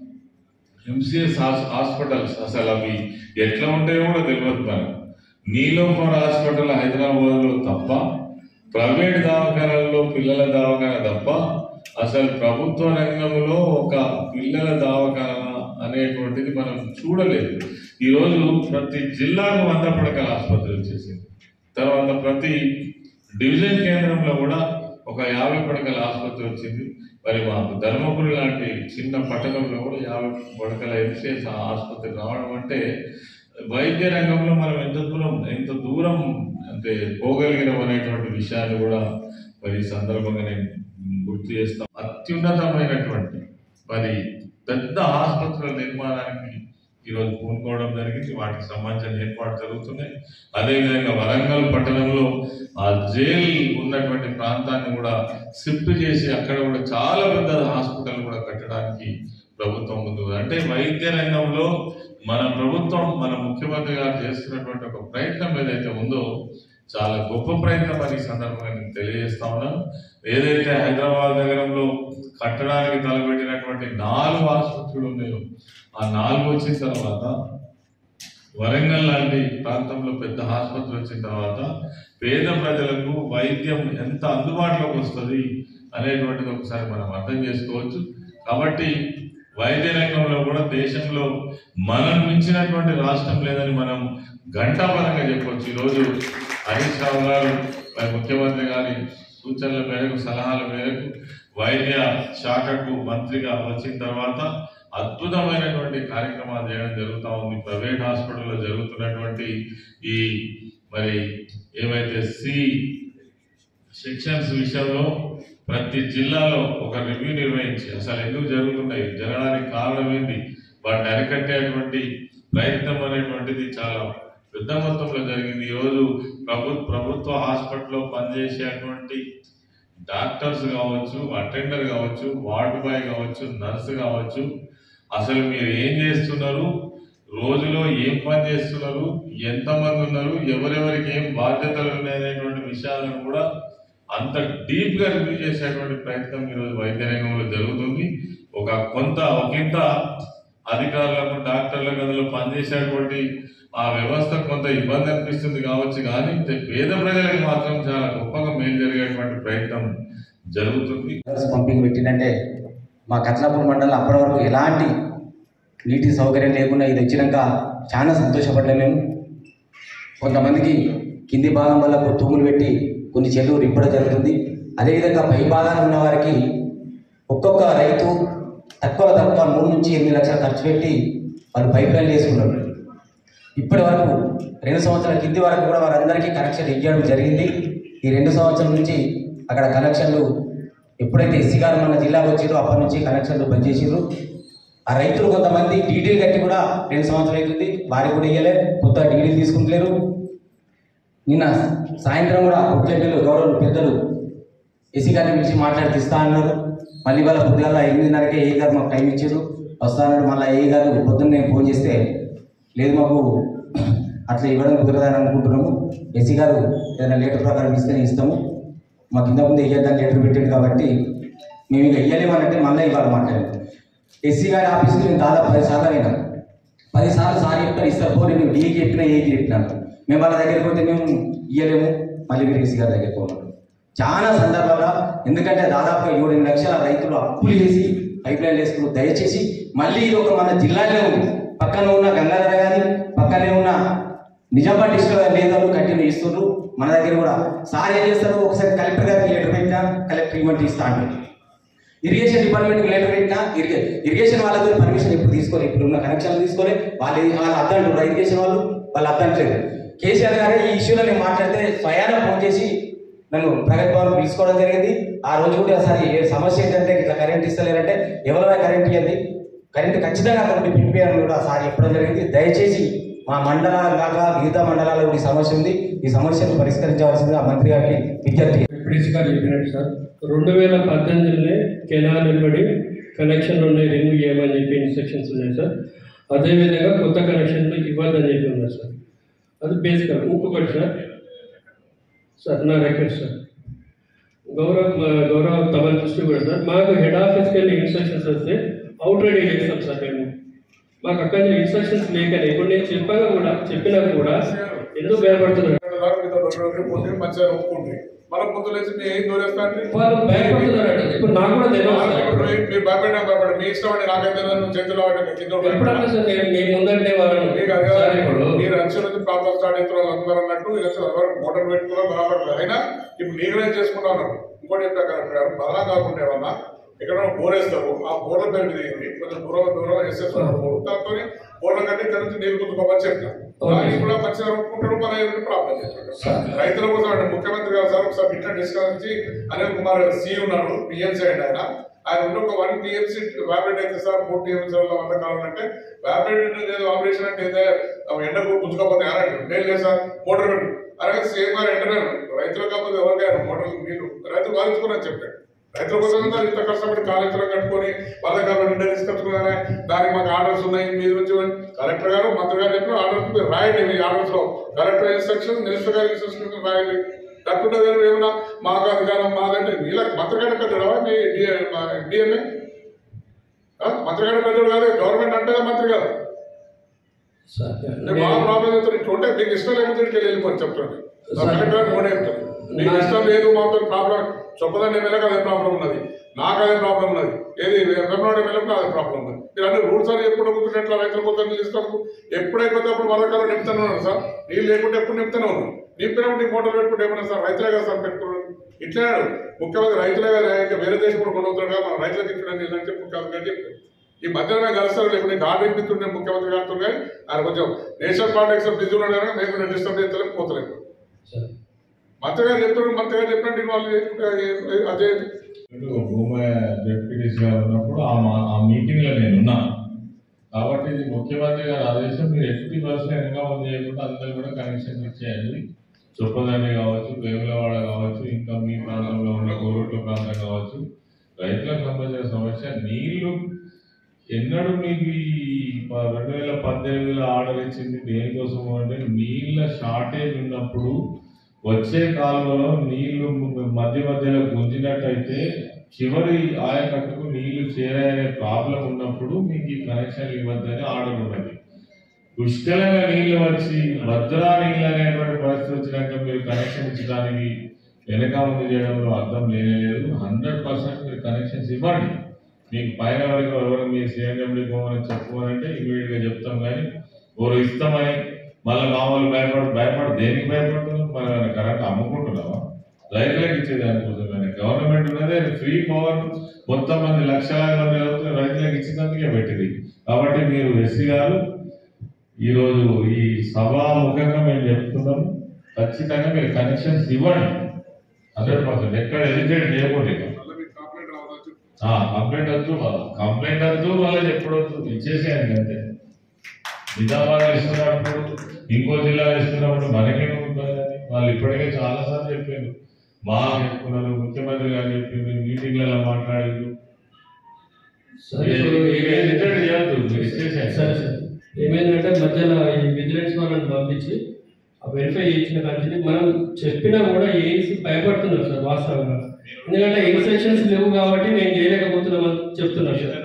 ఎంసీఎస్ హాస్పిటల్స్ అసలు అవి ఎట్లా ఉంటాయో కూడా తెలియదు మనకు నీలోఫర్ హాస్పిటల్ హైదరాబాద్లో తప్ప ప్రైవేట్ దవాఖానాల్లో పిల్లల దవాఖాన తప్ప అసలు ప్రభుత్వ రంగంలో ఒక పిల్లల దవాఖాన అనేటువంటిది మనం చూడలేదు ఈరోజు ప్రతి జిల్లాకు వంద పడకల ఆసుపత్రి వచ్చేసింది తర్వాత ప్రతి డివిజన్ కేంద్రంలో కూడా ఒక యాభై పడకల ఆసుపత్రి వచ్చింది మరి మాకు ధర్మపురి లాంటి చిన్న పట్టణంలో కూడా యాభై పడకల ఎంసీఎస్ ఆసుపత్రి రావడం అంటే వైద్య రంగంలో మనం ఎంత దూరం ఎంత దూరం అంటే పోగలిగినాం అనేటువంటి విషయాన్ని కూడా మరి ఈ సందర్భంగా నేను గుర్తు చేస్తాం అత్యున్నతమైనటువంటి మరి పెద్ద ఆసుపత్రుల నిర్మాణానికి ఈరోజు పూనుకోవడం జరిగింది వాటికి సంబంధించిన ఏర్పాటు జరుగుతున్నాయి అదేవిధంగా వరంగల్ పట్టణంలో ఆ జైలు ఉన్నటువంటి ప్రాంతాన్ని కూడా షిఫ్ట్ చేసి అక్కడ కూడా చాలా పెద్ద హాస్పిటల్ కూడా కట్టడానికి ప్రభుత్వం ముందు అంటే వైద్య రంగంలో మన ప్రభుత్వం మన ముఖ్యమంత్రి గారు చేస్తున్నటువంటి ఒక ప్రయత్నం ఏదైతే ఉందో చాలా గొప్ప ప్రయత్నం అని ఈ సందర్భంగా నేను తెలియజేస్తా ఉన్నాను ఏదైతే హైదరాబాద్ నగరంలో కట్టడానికి తలపెట్టినటువంటి నాలుగు ఆసుపత్రులు ఉన్నాయో ఆ నాలుగు వచ్చిన తర్వాత వరంగల్ లాంటి ప్రాంతంలో పెద్ద ఆసుపత్రి వచ్చిన తర్వాత పేద ప్రజలకు వైద్యం ఎంత అందుబాటులోకి వస్తుంది అనేటువంటిది ఒకసారి మనం అర్థం చేసుకోవచ్చు కాబట్టి వైద్య రంగంలో కూడా దేశంలో మనం మించినటువంటి రాష్ట్రం లేదని మనం ఘంటాపరంగా చెప్పొచ్చు ఈరోజు హరీష్ రావు గారు మరి ముఖ్యమంత్రి గారి సూచనల మేరకు సలహాల మేరకు వైద్య శాఖకు మంత్రిగా వచ్చిన తర్వాత అద్భుతమైనటువంటి కార్యక్రమాలు చేయడం జరుగుతూ ఉంది ప్రైవేట్ హాస్పిటల్లో జరుగుతున్నటువంటి ఈ మరి ఏవైతే సి సెక్షన్స్ విషయంలో ప్రతి జిల్లాలో ఒక రివ్యూ నిర్వహించి అసలు ఎందుకు జరుగుతున్నాయి జరగడానికి కారణం ఏంటి వాటిని అరికట్టేటువంటి ప్రయత్నం అనేటువంటిది చాలా పెద్ద మొత్తంలో జరిగింది ఈరోజు ప్రభు ప్రభుత్వ హాస్పిటల్లో పనిచేసేటువంటి డాక్టర్స్ కావచ్చు అటెండర్ కావచ్చు వార్డ్ బాయ్ కావచ్చు నర్సు కావచ్చు అసలు మీరు ఏం చేస్తున్నారు రోజులో ఏం పని చేస్తున్నారు ఎంతమంది ఉన్నారు ఎవరెవరికి ఏం బాధ్యతలు ఉన్నాయనేటువంటి విషయాలను కూడా అంత డీప్ గా రివ్యూ చేసేటువంటి ప్రయత్నం ఈరోజు వైద్య రంగంలో జరుగుతుంది ఒక కొంత ఒకంత అధికారులకు డాక్టర్లకు అందులో పనిచేసేటువంటి ఆ వ్యవస్థ కొంత ఇబ్బంది అనిపిస్తుంది కావచ్చు కానీ పేద ప్రజలకు మాత్రం చాలా గొప్పగా మేలు జరిగేటువంటి ప్రయత్నం జరుగుతుంది పంపింగ్ పెట్టిందంటే మా కట్లాపూర్ మండలం అప్పటి వరకు ఎలాంటి నీటి సౌకర్యం లేకుండా ఇది వచ్చినాక చాలా సంతోషపడ్డాం మేము కొంతమందికి కింది భాగం వల్ల తూములు పెట్టి కొన్ని చెరువులు ఇప్పడం జరుగుతుంది అదేవిధంగా పై భాగాన ఉన్న వారికి ఒక్కొక్క రైతు తక్కువ తక్కువ మూడు నుంచి ఎనిమిది లక్షలు ఖర్చు పెట్టి వాళ్ళు పైప్ లైన్ వేసుకున్నారు ఇప్పటి వరకు రెండు సంవత్సరాల కింది వరకు కూడా వారందరికీ కనెక్షన్ ఇవ్వడం జరిగింది ఈ రెండు సంవత్సరాల నుంచి అక్కడ కనెక్షన్లు ఎప్పుడైతే ఎస్సీ గారు మన జిల్లాకు వచ్చారో అప్పటి నుంచి కనెక్షన్లు బంద్ చేసిర్రు ఆ రైతులు కొంతమంది డీడీలు కట్టి కూడా రెండు సంవత్సరాలు అవుతుంది వారికి కూడా ఇయ్యలే కొత్త డీడీలు తీసుకుంటలేరు నిన్న సాయంత్రం కూడా ముఖ్యమంత్రులు గౌరవ పెద్దలు ఎస్సీ గారిని పిలిచి మాట్లాడి ఇస్తా అన్నారు మళ్ళీ వాళ్ళ పొద్దుగాల ఎనిమిదిన్నరకే ఏ గారు మాకు టైం ఇచ్చారు వస్తా అన్నాడు మళ్ళీ ఏ గారు పొద్దున్న నేను ఫోన్ చేస్తే లేదు మాకు అట్లా ఇవ్వడం కుదరదని అనుకుంటున్నాము ఎస్సీ గారు ఏదైనా లేటర్ ప్రకారం ఇస్తేనే ఇస్తాము మాకు ఇంత ముందు ఇవ్వద్దని లెటర్ పెట్టాడు కాబట్టి మేము ఇక ఇవ్వలేమనంటే మళ్ళీ ఇవాళ మాట్లాడాము ఎస్సీ గారి ఆఫీస్కి నేను దాదాపు పది సార్లు అయినా పది సార్లు సార్ చెప్తాను ఇస్తారు పో నేను డీకి చెప్పినా ఏకి చెప్పినాను మేము వాళ్ళ దగ్గరికి పోతే మేము ఇయ్యలేము మళ్ళీ మీరు ఎస్సీ గారి దగ్గరికి పోమన్నారు చాలా సందర్భాల్లో ఎందుకంటే దాదాపుగా ఏడు ఎనిమిది లక్షల రైతులు అప్పులు చేసి పైప్ లైన్ వేసుకున్నారు దయచేసి మళ్ళీ ఇది ఒక మన జిల్లాలో ఉంది పక్కన ఉన్న గంగాధర కానీ పక్కనే ఉన్న నిజామాబాద్ డిస్ట్రిక్ట్ లేదరు కంటిన్యూ ఇస్తున్నారు మన దగ్గర కూడా సార్ ఏం చేస్తారు ఒకసారి కలెక్టర్ గారికి లెటర్ పెట్టినా కలెక్టర్ ఇవ్వండి ఇస్తా అంటారు ఇరిగేషన్ డిపార్ట్మెంట్కి లెటర్ పెట్టినా ఇరిగే ఇరిగేషన్ వాళ్ళతో పర్మిషన్ ఇప్పుడు తీసుకోలేదు ఇప్పుడు ఉన్న కనెక్షన్లు తీసుకోలే వాళ్ళు వాళ్ళు అద్దంటారు ఇరిగేషన్ వాళ్ళు వాళ్ళు అద్దంటలేదు కేసీఆర్ గారే ఈ ఇష్యూలో నేను మాట్లాడితే స్వయాన ఫోన్ చేసి నన్ను ప్రగతి భవన్ పిలుచుకోవడం జరిగింది ఆ రోజు కూడా సరే ఏ సమస్య ఏంటంటే ఇట్లా కరెంట్ ఇస్తలేరంటే ఎవరైనా కరెంట్ ఇవ్వండి కరెంట్ ఖచ్చితంగా అక్కడ పిలిపియాలని కూడా సార్ చెప్పడం జరిగింది దయచేసి మా మండలాల కాక మిగతా మండలాల్లో కూడా ఈ సమస్య ఉంది ఈ సమస్యను పరిష్కరించవలసిందిగా మంత్రి గారికి విజ్ఞప్తి ఎంపీడీసీ గారు చెప్పినట్టు సార్ రెండు వేల పద్దెనిమిదిలోనే కెనాల్ నిలబడి కనెక్షన్లు ఉన్నాయి రిమూవ్ చేయమని చెప్పి ఇన్స్ట్రక్షన్స్ ఉన్నాయి సార్ అదేవిధంగా కొత్త కనెక్షన్లు ఇవ్వద్దని చెప్పి ఉన్నారు సార్ అది బేసిక్గా ఇంకొకటి సార్ సార్ నా రిక్వెస్ట్ సార్ గౌరవ మా- గౌరవ తమ దృష్టి కూడా సార్ మాకు హెడ్ ఆఫీస్కి వెళ్ళి ఇన్స్ట్రక్షన్స్ వస్తే అవుట్ రెడీ చేస్తాం సార్ మేము మాకు అక్కడ నుంచి ఇన్స్ట్రక్షన్స్ లేకనే ఇప్పుడు నేను చెప్పాక కూడా చెప్పినా కూడా ఎందుకు భయపడుతున్నారు పోతే మంచిగా ఒప్పుకుంటే మన పొద్దు లేచి మీరు ఏం దూరేస్తాండి వాళ్ళు భయపడుతున్నారండి ఇప్పుడు నాకు కూడా తెలియదు సార్. మీరు భయపడినా భయపడి మీ ఇష్టం అండి నాకైతే నువ్వు చేతిలో పడ్డ కింద పడ్డ. ఎప్పుడన్నా సార్ నేను నేను ముందంటే వాళ్ళని మీకు అదే సార్ ఇప్పుడు మీరు అంచు నుంచి ప్రాబ్లం స్టార్ట్ అవుతున్న వాళ్ళు అందరూ అన్నట్టు ఇది అసలు ఎవరు మోటార్ పెట్టుకున్నా బాధపడలేదు అయినా ఇప్పుడు లీగలైజ్ చేసుకుంటా ఉన్నారు ఇంకోటి చెప్తా కరెక్ట్ గారు బాగా కాకుండా ఏమన్నా ఇక్కడ బోర్ వేస్తారు ఆ బోర్ల పేరు మీద ఏంటి కొంచెం దూరం దూరం వేసేస్తున్నారు బోర్ దాంతో బోర్ల కంటే ఇక్కడ నుంచి నీళ్ళు గుంజుకోమని చెప్తాం దానికి కూడా మంచిగా ఒప్పుకుంటారు మన ఏదైనా ప్రాబ్లం చేస్తారు రైతుల కోసం అంటే ముఖ్యమంత్రి గారు సార్ ఒకసారి ఇట్లా డిస్కస్ నుంచి అనిల్ కుమార్ సి ఉన్నాడు పిఎంసీ అండి ఆయన ఆయన ఉండి ఒక వన్ టీఎంసీ వ్యాబ్రేట్ అయితే సార్ ఫోర్ టీఎంసీ వంద కావాలంటే వ్యాబ్రేట్ లేదు ఆపరేషన్ అంటే ఏదో ఎండకు గుంజుకోకపోతే అనండి లేదు లేదు సార్ మోటార్ పెట్టు అలాగే సేమ్ గారు ఎంటనే రైతులు కాకపోతే ఎవరికైనా మోటార్ నీళ్ళు రైతులు వారించుకుని చెప్పాడు రైతుల కోసం అంతా ఇంత కష్టపడి కాలేజీలో కట్టుకొని వాళ్ళ కాబట్టి నిండా తీసుకొచ్చుకున్నానే దానికి మాకు ఆర్డర్స్ ఉన్నాయి మీ నుంచి కలెక్టర్ గారు మంత్రి గారు చెప్పిన ఆర్డర్స్ మీరు రాయండి మీ ఆర్డర్స్ లో కలెక్టర్ ఇన్స్ట్రక్షన్ మినిస్టర్ గారి ఇన్స్ట్రక్షన్ రాయండి డాక్టర్ గారు ఏమన్నా మాకు అధికారం మాదంటే వీళ్ళకి మంత్రి గారు కట్టడా మీ డిఎంఏ మంత్రి గారు కట్టడు కాదు గవర్నమెంట్ అంటే మంత్రి గారు నేను బాగా ప్రాబ్లం చెప్తాను ఇట్లా ఉంటే మీకు ఇష్టం లేకపోతే ఇక్కడికి వెళ్ళిపోయి చెప్తాను కలెక్టర్ గారు మూడే చెప్తాను మీకు ఇష్టం లేదు మాతో ప్రాబ్లం చొప్పదండి ఎమ్మెల్యేకి అదే ప్రాబ్లం ఉన్నది నాకు అదే ప్రాబ్లం ఉన్నది ఏది వెంబడి ఎమ్మెల్యేకి అదే ప్రాబ్లం ఉన్నది మీరు అన్ని రూల్స్ అని ఎప్పుడు కూర్చున్నట్లు రైతుల కోసం నీళ్ళు ఇస్తాను ఎప్పుడైపోతే అప్పుడు వరకాలం నింపుతానే ఉన్నాను సార్ నీళ్ళు లేకుంటే ఎప్పుడు నింపుతానే ఉన్నాను నింపినప్పుడు నీ మోటార్ పెట్టుకుంటే ఏమన్నా సార్ రైతులే కదా సార్ పెట్టుకున్నాను ఇట్లా ముఖ్యమంత్రి రైతులే కదా ఇంకా వేరే దేశం కూడా కొనుగోతాడు కదా మన రైతులకు ఇచ్చిన నీళ్ళు అని చెప్పి ముఖ్యమంత్రి గారు చెప్పారు ఈ మధ్యలో కలుస్తారు లేకుంటే గార్డు ఇప్పిస్తుండే ముఖ్యమంత్రి గారితో కానీ ఆయన కొంచెం నేషనల్ పాలిటిక్స్ బిజీ ఉన్నాడు కానీ మేము నేను డిస్టర్బ్ చేస్తలేము పోతలేము మంత్రి గారు చెప్తాడు మంత్రి గారు చెప్పినట్టు వాళ్ళు ఏ- అదే భూమి జెడ్పీటీసీ గారు ఉన్నప్పుడు ఆ మా- ఆ మీటింగ్ లో నేను ఉన్నా కాబట్టి ఇది ముఖ్యమంత్రి గారి ఆదేశం మీరు ఎట్టి పర్సెంట్ ఎన్కౌంట్ చేయకుండా అందరూ కూడా కనెక్షన్ ఇచ్చేయండి చొప్పదండి కావచ్చు వేములవాడ కావచ్చు ఇంకా మీ ప్రాంతంలో ఉన్న కోరుట్ల ప్రాంతం కావచ్చు రైతులకు సంబంధించిన సమస్య నీళ్లు ఎన్నడూ మీకు ఈ ప- రెండు వేల పద్దెనిమిదిలో ఆర్డర్ ఇచ్చింది దేనికోసం అంటే నీళ్ళ షార్టేజ్ ఉన్నప్పుడు వచ్చే కాలంలో నీళ్లు మధ్య మధ్యలో గుంజినట్టయితే చివరి ఆయకట్టుకు నీళ్లు చేరాయనే ప్రాబ్లం ఉన్నప్పుడు మీకు ఈ కనెక్షన్ ఇవ్వద్దని ఆర్డర్ ఉన్నది పుష్కలంగా నీళ్లు వచ్చి భద్రా నీళ్ళు అనేటువంటి పరిస్థితి వచ్చినాక మీరు కనెక్షన్ ఇచ్చడానికి వెనక ముందు చేయడంలో అర్థం లేనే లేదు హండ్రెడ్ పర్సెంట్ మీరు కనెక్షన్స్ ఇవ్వండి మీకు పైన వరకు ఎవరు మీ సిఎండబ్ల్యూ పోమని చెప్పుకోవాలంటే ఇమీడియట్ గా చెప్తాం కానీ ఓరు ఇస్తామని మళ్ళీ మామూలు భయపడి భయపడి దేనికి భయపడుతున్నాం మన కరెంట్ అమ్ముకుంటున్నామా రైతులకు ఇచ్చేది దానికోసం కానీ గవర్నమెంట్ ఉన్నదే ఫ్రీ పవర్ మొత్తం మంది లక్షలాది మంది రైతులు రైతులకు ఇచ్చినందుకే పెట్టింది కాబట్టి మీరు ఎస్సీ గారు ఈరోజు ఈ సభాముఖంగా మేము చెప్తున్నాము ఖచ్చితంగా మీరు కనెక్షన్స్ ఇవ్వండి హండ్రెడ్ పర్సెంట్ ఎక్కడ ఎడ్యుకేట్ చేయకూడదు ఇక. ఆ, కంప్లైంట్ వద్దు కంప్లైంట్ వద్దు వాళ్ళకి ఎప్పుడు వద్దు ఇచ్చేసేయండి అంతే నిజామాబాద్ ఇస్తున్నప్పుడు ఇంకో జిల్లా ఇస్తున్నప్పుడు మనకేం ఉంటుంది వాళ్ళు ఇప్పటికే చాలా సార్లు చెప్పారు మా చెప్పుకున్నారు ముఖ్యమంత్రి గారు చెప్పింది మీటింగ్లలో మాట్లాడారు సార్, ఇప్పుడు ఎడ్యుకేట్ చేయొద్దు మీరు ఇచ్చేసేయండి సరే సార్ ఏమైందంటే మధ్యలో ఈ విజిలెన్స్ వాళ్ళని పంపించి ఆ వెరిఫై చేసిన కంటే మనం చెప్పినా కూడా ఏసి భయపడుతున్నారు సార్ వాస్తవంగా ఎందుకంటే ఇన్స్ట్రక్షన్స్ లేవు కాబట్టి మేము చేయలేకపోతున్నాం అని చెప్తున్నారు సార్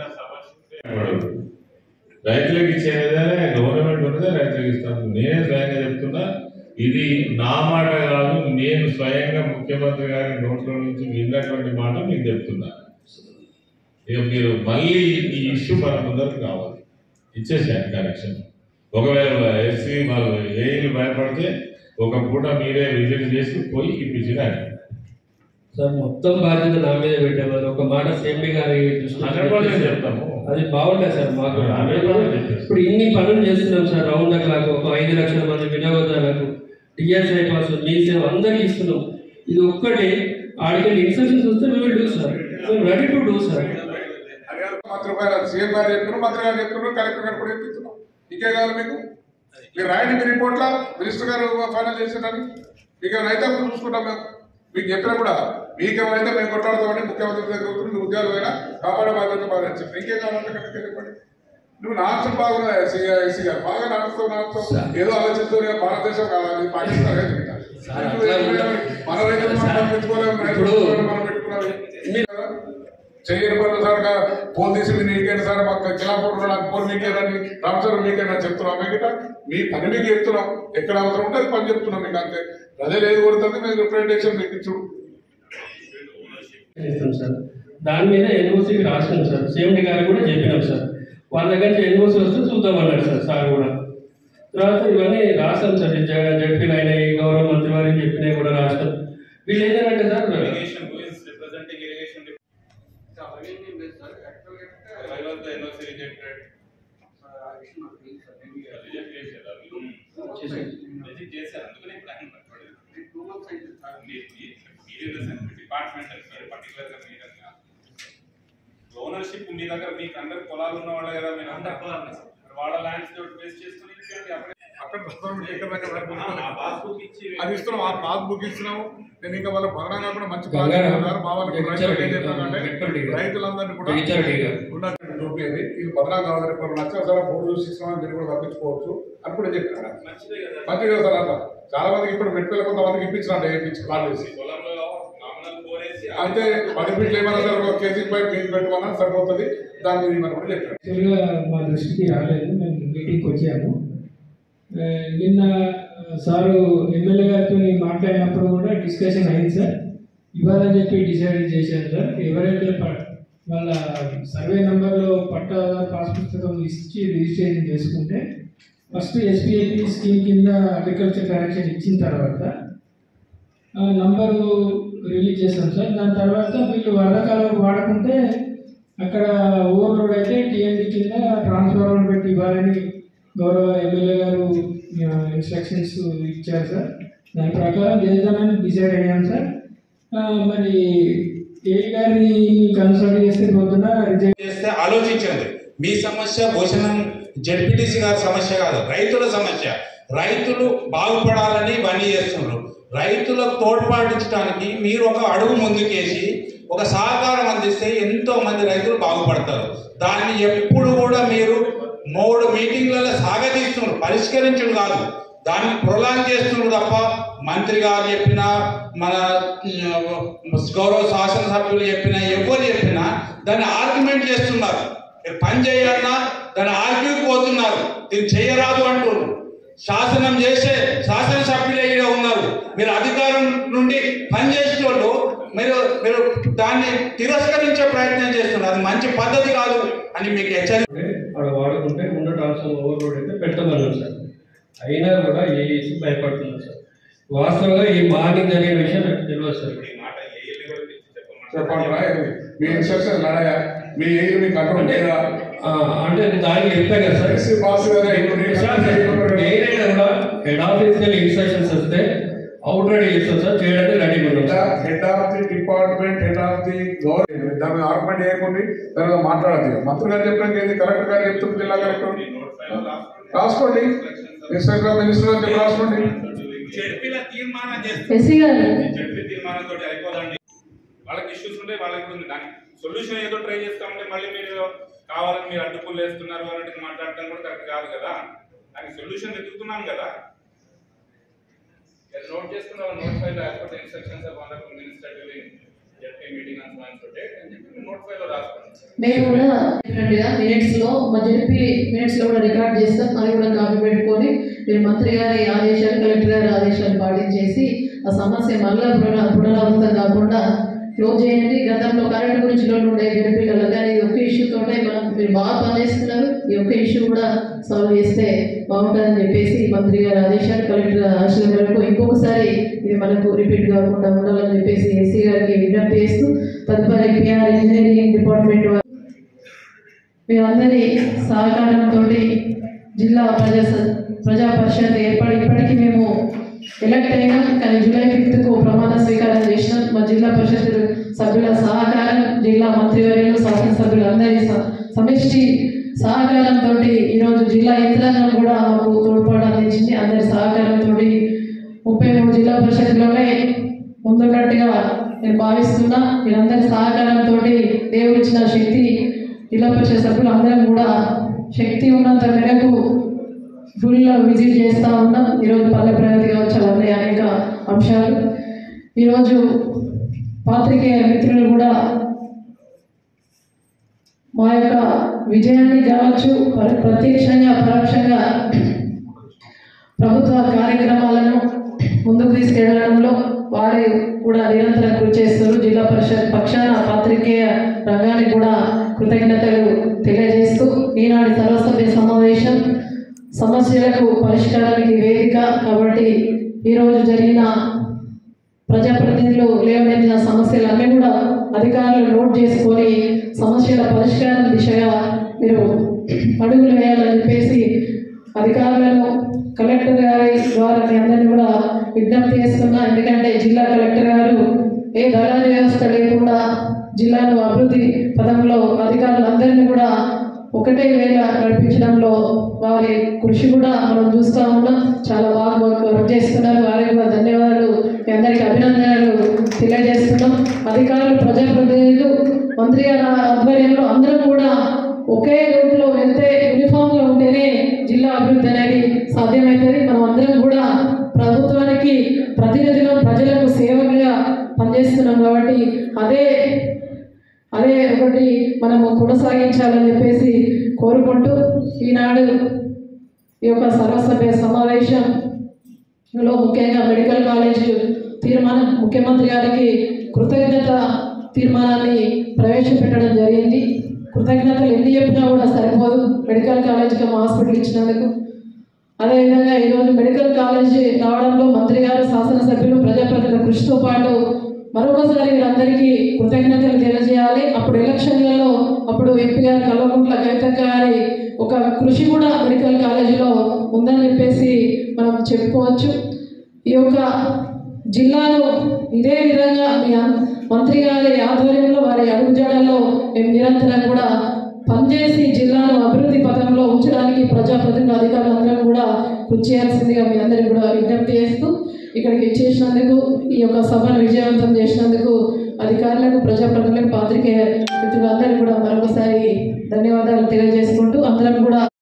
రైతులకు ఇచ్చే విధానే గవర్నమెంట్ ఉన్నదే రైతులకు ఇస్తాను నేనే స్వయంగా చెప్తున్నా ఇది నా మాట కాదు నేను స్వయంగా ముఖ్యమంత్రి గారి నోట్లో నుంచి విన్నటువంటి మాట మీకు చెప్తున్నా ఇక మీరు మళ్ళీ ఈ ఇష్యూ మన ముందరకు కావాలి ఇచ్చేసాను కనెక్షన్ ఒకవేళ ఎస్సీ వాళ్ళు ఏఈలు భయపడితే ఒక పూట మీరే విజిట్ చేసి పోయి ఇప్పించినారు సార్ మొత్తం బాధ్యత నా మీద పెట్టేవారు ఒక మాట సేమ్మి గారి దృష్టిలో హండ్రెడ్ పర్సెంట్ పెట్టేసి- చెప్తాము అది బాగుంటుంది సార్ మాకు హండ్రెడ్ పర్సెంట్ చెప్పేసి ఇప్పుడు ఇన్ని పనులు చేస్తున్నాం సార్ రౌండ్ క్లాక్ ఒక ఐదు లక్షల మంది వినియోగదారులకు టీఎస్ఐ పాస్ మీ సేవ అందరికి ఇస్తున్నాం ఇది ఒక్కటే ఆడికి ఇన్స్ట్రక్షన్స్ వస్తే మేము do sir ready to do sir మంత్రి గారు సీఎం గారు చెప్తున్నారు మంత్రి గారు చెప్తున్నారు కలెక్టర్ గారు కూడా చెప్తున్నాం ఇంకే కావాలి మీకు మీరు రాయండి మీ రిపోర్ట్లో మినిస్టర్ గారు ఫైనల్ చేసేటని మీకు ఏమైనా అయితే అప్పుడు చూసుకుంటాం మేము మీకు చెప్పినా కూడా మీకు ఏమైనా మేము కొట్లాడతామని ముఖ్యమంత్రి దగ్గర కూర్చుని మీ ఉద్యోగాలు అయినా కాపాడే బాధ్యత బాగా చెప్పి ఇంకే కావాలంటే కనుక చెప్పండి నువ్వు నాశనం బాగున్నా ఎస్సీ ఎస్సీ గారు బాగా నడుస్తావు నడుస్తావు ఏదో ఆలోచిస్తూ నేను భారతదేశం కావాలి పాకిస్తాన్ రైతు బిడ్డ. నువ్వు ఏమైనా మన రైతులు మనం పెట్టుకోలేము రైతులు మనం పెట్టుకున్నాము చెయ్యని పనులు సార్ ఫోన్ తీసి మీరు నీకేంటి సార్ మాకు కిలాపూర్ నాకు ఫోన్ మీకేదని రామచంద్ర మీకేనా చెప్తున్నాం మీకు మీ పని మీకు చెప్తున్నాం ఎక్కడ అవసరం ఉంటే అది పని చెప్తున్నాం మీకు అంతే అదే లేదు కొడుతుంది మేము రిప్రజెంటేషన్ మీకు ఇచ్చు చేస్తాం సార్ దాని మీద ఎన్ఓసీకి రాసినాం సార్ సేమ్డి గారు కూడా చెప్పినాం సార్ వాళ్ళ దగ్గర నుంచి ఎన్ఓసీ వస్తే చూద్దామన్నారు సార్ సార్ కూడా తర్వాత ఇవన్నీ రాసాం సార్ జడ్పీ అయినాయి గౌరవ మంత్రి వారికి చెప్పినవి కూడా రాసాం వీళ్ళు ఏంటంటే సార్ ఓనర్షిప్ మీ దగ్గర మీకు అందరు పొలాలు ఉన్న వాళ్ళే కదా మీరు అందరు పొలాలు వాళ్ళ ల్యాండ్స్ తోటి బేస్ చేసుకుని ఇచ్చేయండి. అక్కడే అక్కడ గవర్నమెంట్ ఎక్కడ దగ్గర వరకు ఆ, ఆ పాస్బుక్ ఇచ్చి అది ఇస్తున్నాం ఆ పాస్బుక్ ఇస్తున్నాము నేను ఇంకా వాళ్ళ భద్రంగా కూడా మంచి గంగారాం, పాలసీ ఉన్నారు. మా వాళ్ళకి రైతులకు ఏం చెప్పానంటే జగచరటి గారు. రైతులందరినీ కూడా జగచరటి గారు. ఉన్నట్టు చూపేది ఇది భద్రంగా కావాలి రేపు నచ్చ సార్ మూడు చూసి ఇస్తున్నామని మీరు కూడా తప్పించుకోవచ్చు అని కూడా చెప్పాను మంచిదే కదా మంచిగా సార్ అంత చాలా మందికి ఇప్పుడు మెట్పల్లి కొంతమందికి ఇప్పించినట్టు ఇప్పించి కాల్ చేసి పొలంలో నామినల్ కోరేసి అయితే పది ఫీట్లు ఏమన్నా సార్ ఒక కేజీ పై కేజీ పెట్టుకున్నా సరిపోతుంది దాని మీద మనం కూడా చెప్పాను యాక్చువల్గా మా దృష్టికి రాలేదు మేము మీటింగ్కి వచ్చాము ఆ, నిన్న సారు ఎమ్మెల్యే గారితో మాట్లాడినప్పుడు కూడా డిస్కషన్ అయింది సార్ ఇవ్వాలని చెప్పి డిసైడ్ చేశాను సార్ ఎవరైతే ప- వాళ్ళ సర్వే నెంబర్లో పట్టా పాస్ పుస్తకం ఇచ్చి రిజిస్ట్రేషన్ చేసుకుంటే ఫస్ట్ ఎస్పీఐపి స్కీమ్ కింద అగ్రికల్చర్ కనెక్షన్ ఇచ్చిన తర్వాత ఆ నంబరు రిలీజ్ చేస్తాం సార్ దాని తర్వాత వీళ్ళు వరదకాలం వాడకుంటే అక్కడ ఓవర్లోడ్ అయితే టీఎండి కింద ట్రాన్స్ఫార్మర్ పెట్టి ఇవ్వాలని గౌరవ ఎమ్మెల్యే గారు ఇన్స్ట్రక్షన్స్ ఇచ్చారు సార్ దాని ప్రకారం చేద్దామని డిసైడ్ అయ్యాం సార్ ఆ, మరి ఏ గారిని కన్సల్ట్ చేస్తే పొద్దున రిజెక్ట్ చేస్తే ఆలోచించండి మీ సమస్య భోజనం జెడ్పీటీసీ గారి సమస్య కాదు రైతుల సమస్య రైతులు బాగుపడాలని ఇవన్నీ చేస్తున్నారు రైతులకు తోడ్పాటించడానికి మీరు ఒక అడుగు ముందుకేసి ఒక సహకారం అందిస్తే ఎంతో మంది రైతులు బాగుపడతారు దాన్ని ఎప్పుడు కూడా మీరు మూడు మీటింగ్లలో సాగదీస్తున్నారు పరిష్కరించడం కాదు దాన్ని ప్రొలాంగ్ చేస్తున్నారు తప్ప మంత్రి గారు చెప్పినా మన ఉమ్, గౌరవ శాసనసభ్యులు చెప్పినా ఎవరు చెప్పినా దాన్ని ఆర్గ్యుమెంట్ చేస్తున్నారు మీరు పని చేయాలన్నా దాన్ని ఆర్గ్యూకి పోతున్నారు దీన్ని చేయరాదు అంటున్నారు శాసనం చేసే శాసనసభ్యులే ఇక్కడ ఉన్నారు మీరు అధికారం నుండి పని చేసిన వాళ్ళు మీరు మీరు దాన్ని తిరస్కరించే ప్రయత్నం చేస్తున్నారు అది మంచి పద్ధతి కాదు అని మీకు హెచ్చరి అక్కడ వాడుకుంటే ఉన్న ట్రాన్స్ఫర్ ఓవర్లోడ్ అయితే పెట్టమన్నాం సార్ అయినా కూడా ఏఏసి భయపడుతున్నారు సార్ వాస్తవంగా ఈ మార్నింగ్ జరిగిన విషయం నాకు తెలియదు సార్ చెప్పండి రా మీ ఇన్స్ట్రక్షన్ నడయా మీ ఎయిర్ మీ కంట్రోల్ లేదా ఆ, అంటే నేను దానికి చెప్పాను కదా సార్ ఎస్సీ బాస్ కదా ఇప్పుడు నేను సార్, ఏదైనా కూడా హెడ్ ఆఫీస్ కి ఇన్స్ట్రక్షన్స్ వస్తే అవుట్ రెడీ చేస్తాం సార్ చేయడానికి రెడీ ఉన్నాం sir head of the department head of the government దాని మీద ఆర్గ్యుమెంట్ చేయకుండా దాని మీద మాట్లాడదు మంత్రి గారు చెప్పడానికి ఏంది కలెక్టర్ గారు చెప్తుంది జిల్లా కలెక్టర్ రాసుకోండి ఇన్స్పెక్టర్ మినిస్టర్ అని చెప్పి రాసుకోండి జడ్పీల తీర్మానం ఎస్సీ గారు. జడ్పీ తీర్మానం తోటి అయిపోదండి వాళ్ళకి ఇష్యూస్ ఉంటాయి వాళ్ళకి కూడా ఉంది దానికి సొల్యూషన్ ఏదో ట్రై చేస్తా ఉంటే మళ్ళీ మీరు కావాలని మీరు అడ్డుకులు వేస్తున్నారు అలాంటిది మాట్లాడటం కూడా కరెక్ట్ కాదు కదా దానికి సొల్యూషన్ వెతుకుతున్నాం కదా నోట్ చేసుకున్న నోట్ ఫైల్ లేకపోతే instructions of honourable minister during ZP meeting and plans ఉంటే అని చెప్పి నోట్ ఫైల్ లో రాసుకోండి మేము కూడా చెప్పినట్టుగా మినిట్స్ లో మా జడ్పీ మినిట్స్ లో కూడా రికార్డ్ చేస్తాం అది కూడా కాపీ పెట్టుకొని మీరు మంత్రి గారి ఆదేశాలు కలెక్టర్ గారి ఆదేశాలు పాటించేసి ఆ సమస్య మళ్ళా పునరా పునరావృతం కాకుండా క్లోజ్ చేయండి గతంలో కరెంట్ గురించి లోన్ ఉండే జడ్పీలలో కానీ ఇది ఒక్క ఇష్యూ తోటే మనం మీరు బాగా పనిచేస్తున్నారు ఈ ఒక్క ఇష్యూ కూడా సాల్వ్ చేస్తే బాగుంటుందని చెప్పేసి మంత్రి గారి ఆదేశాలు కలెక్టర్ గారి ఆదేశాల మేరకు ఇంకొకసారి ఇది మనకు రిపీట్ కాకుండా ఉండాలని చెప్పేసి ఎస్సీ గారికి విజ్ఞప్తి చేస్తూ తదుపరి పిఆర్ ఇంజనీరింగ్ డిపార్ట్మెంట్ వారు మీరందరి సహకారంతో జిల్లా ప్రజా స- ప్రజా పరిషత్ ఏర్పడి ఇప్పటికీ మేము ఎలక్ట్ అయినాం కానీ జూలై ఫిఫ్త్కు ప్రమాణ స్వీకారం చేసినాం మా జిల్లా పరిషత్ సభ్యుల సహకారం జిల్లా మంత్రివర్యులు శాసనసభ్యులు అందరి స- సమిష్టి సహకారంతో ఈరోజు జిల్లా యంత్రాంగం కూడా మాకు తోడ్పాటు అందించింది అందరి సహకారంతో ముప్పై మూడు జిల్లా పరిషత్లోనే ముందున్నట్టుగా నేను భావిస్తున్నా మీరందరి సహకారంతో దేవుడు ఇచ్చిన శక్తి జిల్లా పరిషత్ సభ్యులు అందరం కూడా శక్తి ఉన్నంత మేరకు ఫుల్ విజిట్ చేస్తూ ఉన్నాం ఈరోజు పల్లె ప్రగతి కావచ్చు అలానే అనేక అంశాలు ఈరోజు పాత్రికేయ మిత్రులు కూడా మా యొక్క విజయాన్ని కావచ్చు ప్ర- ప్రత్యక్షంగా పరోక్షంగా ప్రభుత్వ కార్యక్రమాలను ముందుకు తీసుకెళ్లడంలో వారు కూడా నిరంతరం కృషి చేస్తారు జిల్లా పరిషత్ పక్షాన పాత్రికేయ రంగానికి కూడా కృతజ్ఞతలు తెలియజేస్తూ ఈనాటి సర్వసభ్య సమావేశం సమస్యలకు పరిష్కారానికి వేదిక కాబట్టి ఈరోజు జరిగిన ప్రజాప్రతినిధులు లేవనెత్తిన సమస్యలన్నీ కూడా అధికారులు నోట్ చేసుకొని సమస్యల పరిష్కారం దిశగా మీరు అడుగులు వేయాలని చెప్పేసి అధికారులను కలెక్టర్ గారి ద్వారా మీ అందరినీ కూడా విజ్ఞప్తి చేస్తున్నా ఎందుకంటే జిల్లా కలెక్టర్ గారు ఏ దళారీ వ్యవస్థ లేకుండా జిల్లాను అభివృద్ధి పదంలో అధికారులందరినీ కూడా ఒకటే వేళ నడిపించడంలో వారి కృషి కూడా మనం చూస్తూ ఉన్నాం చాలా బాగా వర్క్ వర్క్ చేస్తున్నారు వారికి కూడా ధన్యవాదాలు మీ అందరికీ అభినందనలు తెలియజేస్తున్నాం అధికారులు ప్రజాప్రతినిధులు మంత్రి గారి ఆధ్వర్యంలో అందరం కూడా ఒకే రూట్లో వెళ్తే యూనిఫామ్గా ఉంటేనే జిల్లా అభివృద్ధి అనేది సాధ్యమవుతుంది మనం అందరం కూడా ప్రభుత్వానికి ప్రతినిధులు ప్రజలకు సేవలుగా పనిచేస్తున్నాం కాబట్టి అదే అదే ఒకటి మనము కొనసాగించాలని చెప్పేసి కోరుకుంటూ ఈనాడు ఈ యొక్క సర్వసభ్య సమావేశంలో ముఖ్యంగా మెడికల్ కాలేజ్ తీర్మానం ముఖ్యమంత్రి గారికి కృతజ్ఞత తీర్మానాన్ని ప్రవేశపెట్టడం జరిగింది కృతజ్ఞతలు ఎన్ని చెప్పినా కూడా సరిపోదు మెడికల్ కాలేజ్కి మా హాస్పిటల్ ఇచ్చినందుకు అదేవిధంగా ఈరోజు మెడికల్ కాలేజ్ రావడంలో మంత్రి గారు శాసనసభ్యులు ప్రజాప్రతినిధుల కృషితో పాటు మరొకసారి వీరందరికీ కృతజ్ఞతలు తెలియజేయాలి అప్పుడు ఎలక్షన్లలో అప్పుడు ఎంపీ గారు కల్వకుంట్ల కవిత గారి ఒక కృషి కూడా మెడికల్ కాలేజీలో ఉందని చెప్పేసి మనం చెప్పుకోవచ్చు ఈ యొక్క జిల్లాలో ఇదే విధంగా మీ అన్- మంత్రి గారి ఆధ్వర్యంలో వారి అడుగుజాడల్లో మేము నిరంతరం కూడా పనిచేసి జిల్లాను అభివృద్ధి పథంలో ఉంచడానికి ప్రజాప్రతినిధుల అధికారులు అందరం కూడా కృషి చేయాల్సిందిగా మీ అందరికీ కూడా విజ్ఞప్తి చేస్తూ ఇక్కడికి చేసినందుకు ఈ యొక్క సభను విజయవంతం చేసినందుకు అధికారులకు ప్రజాప్రతినిధులకు పాత్రికేయ మిత్రులందరికీ కూడా మరొకసారి ధన్యవాదాలు తెలియజేసుకుంటూ అందరం కూడా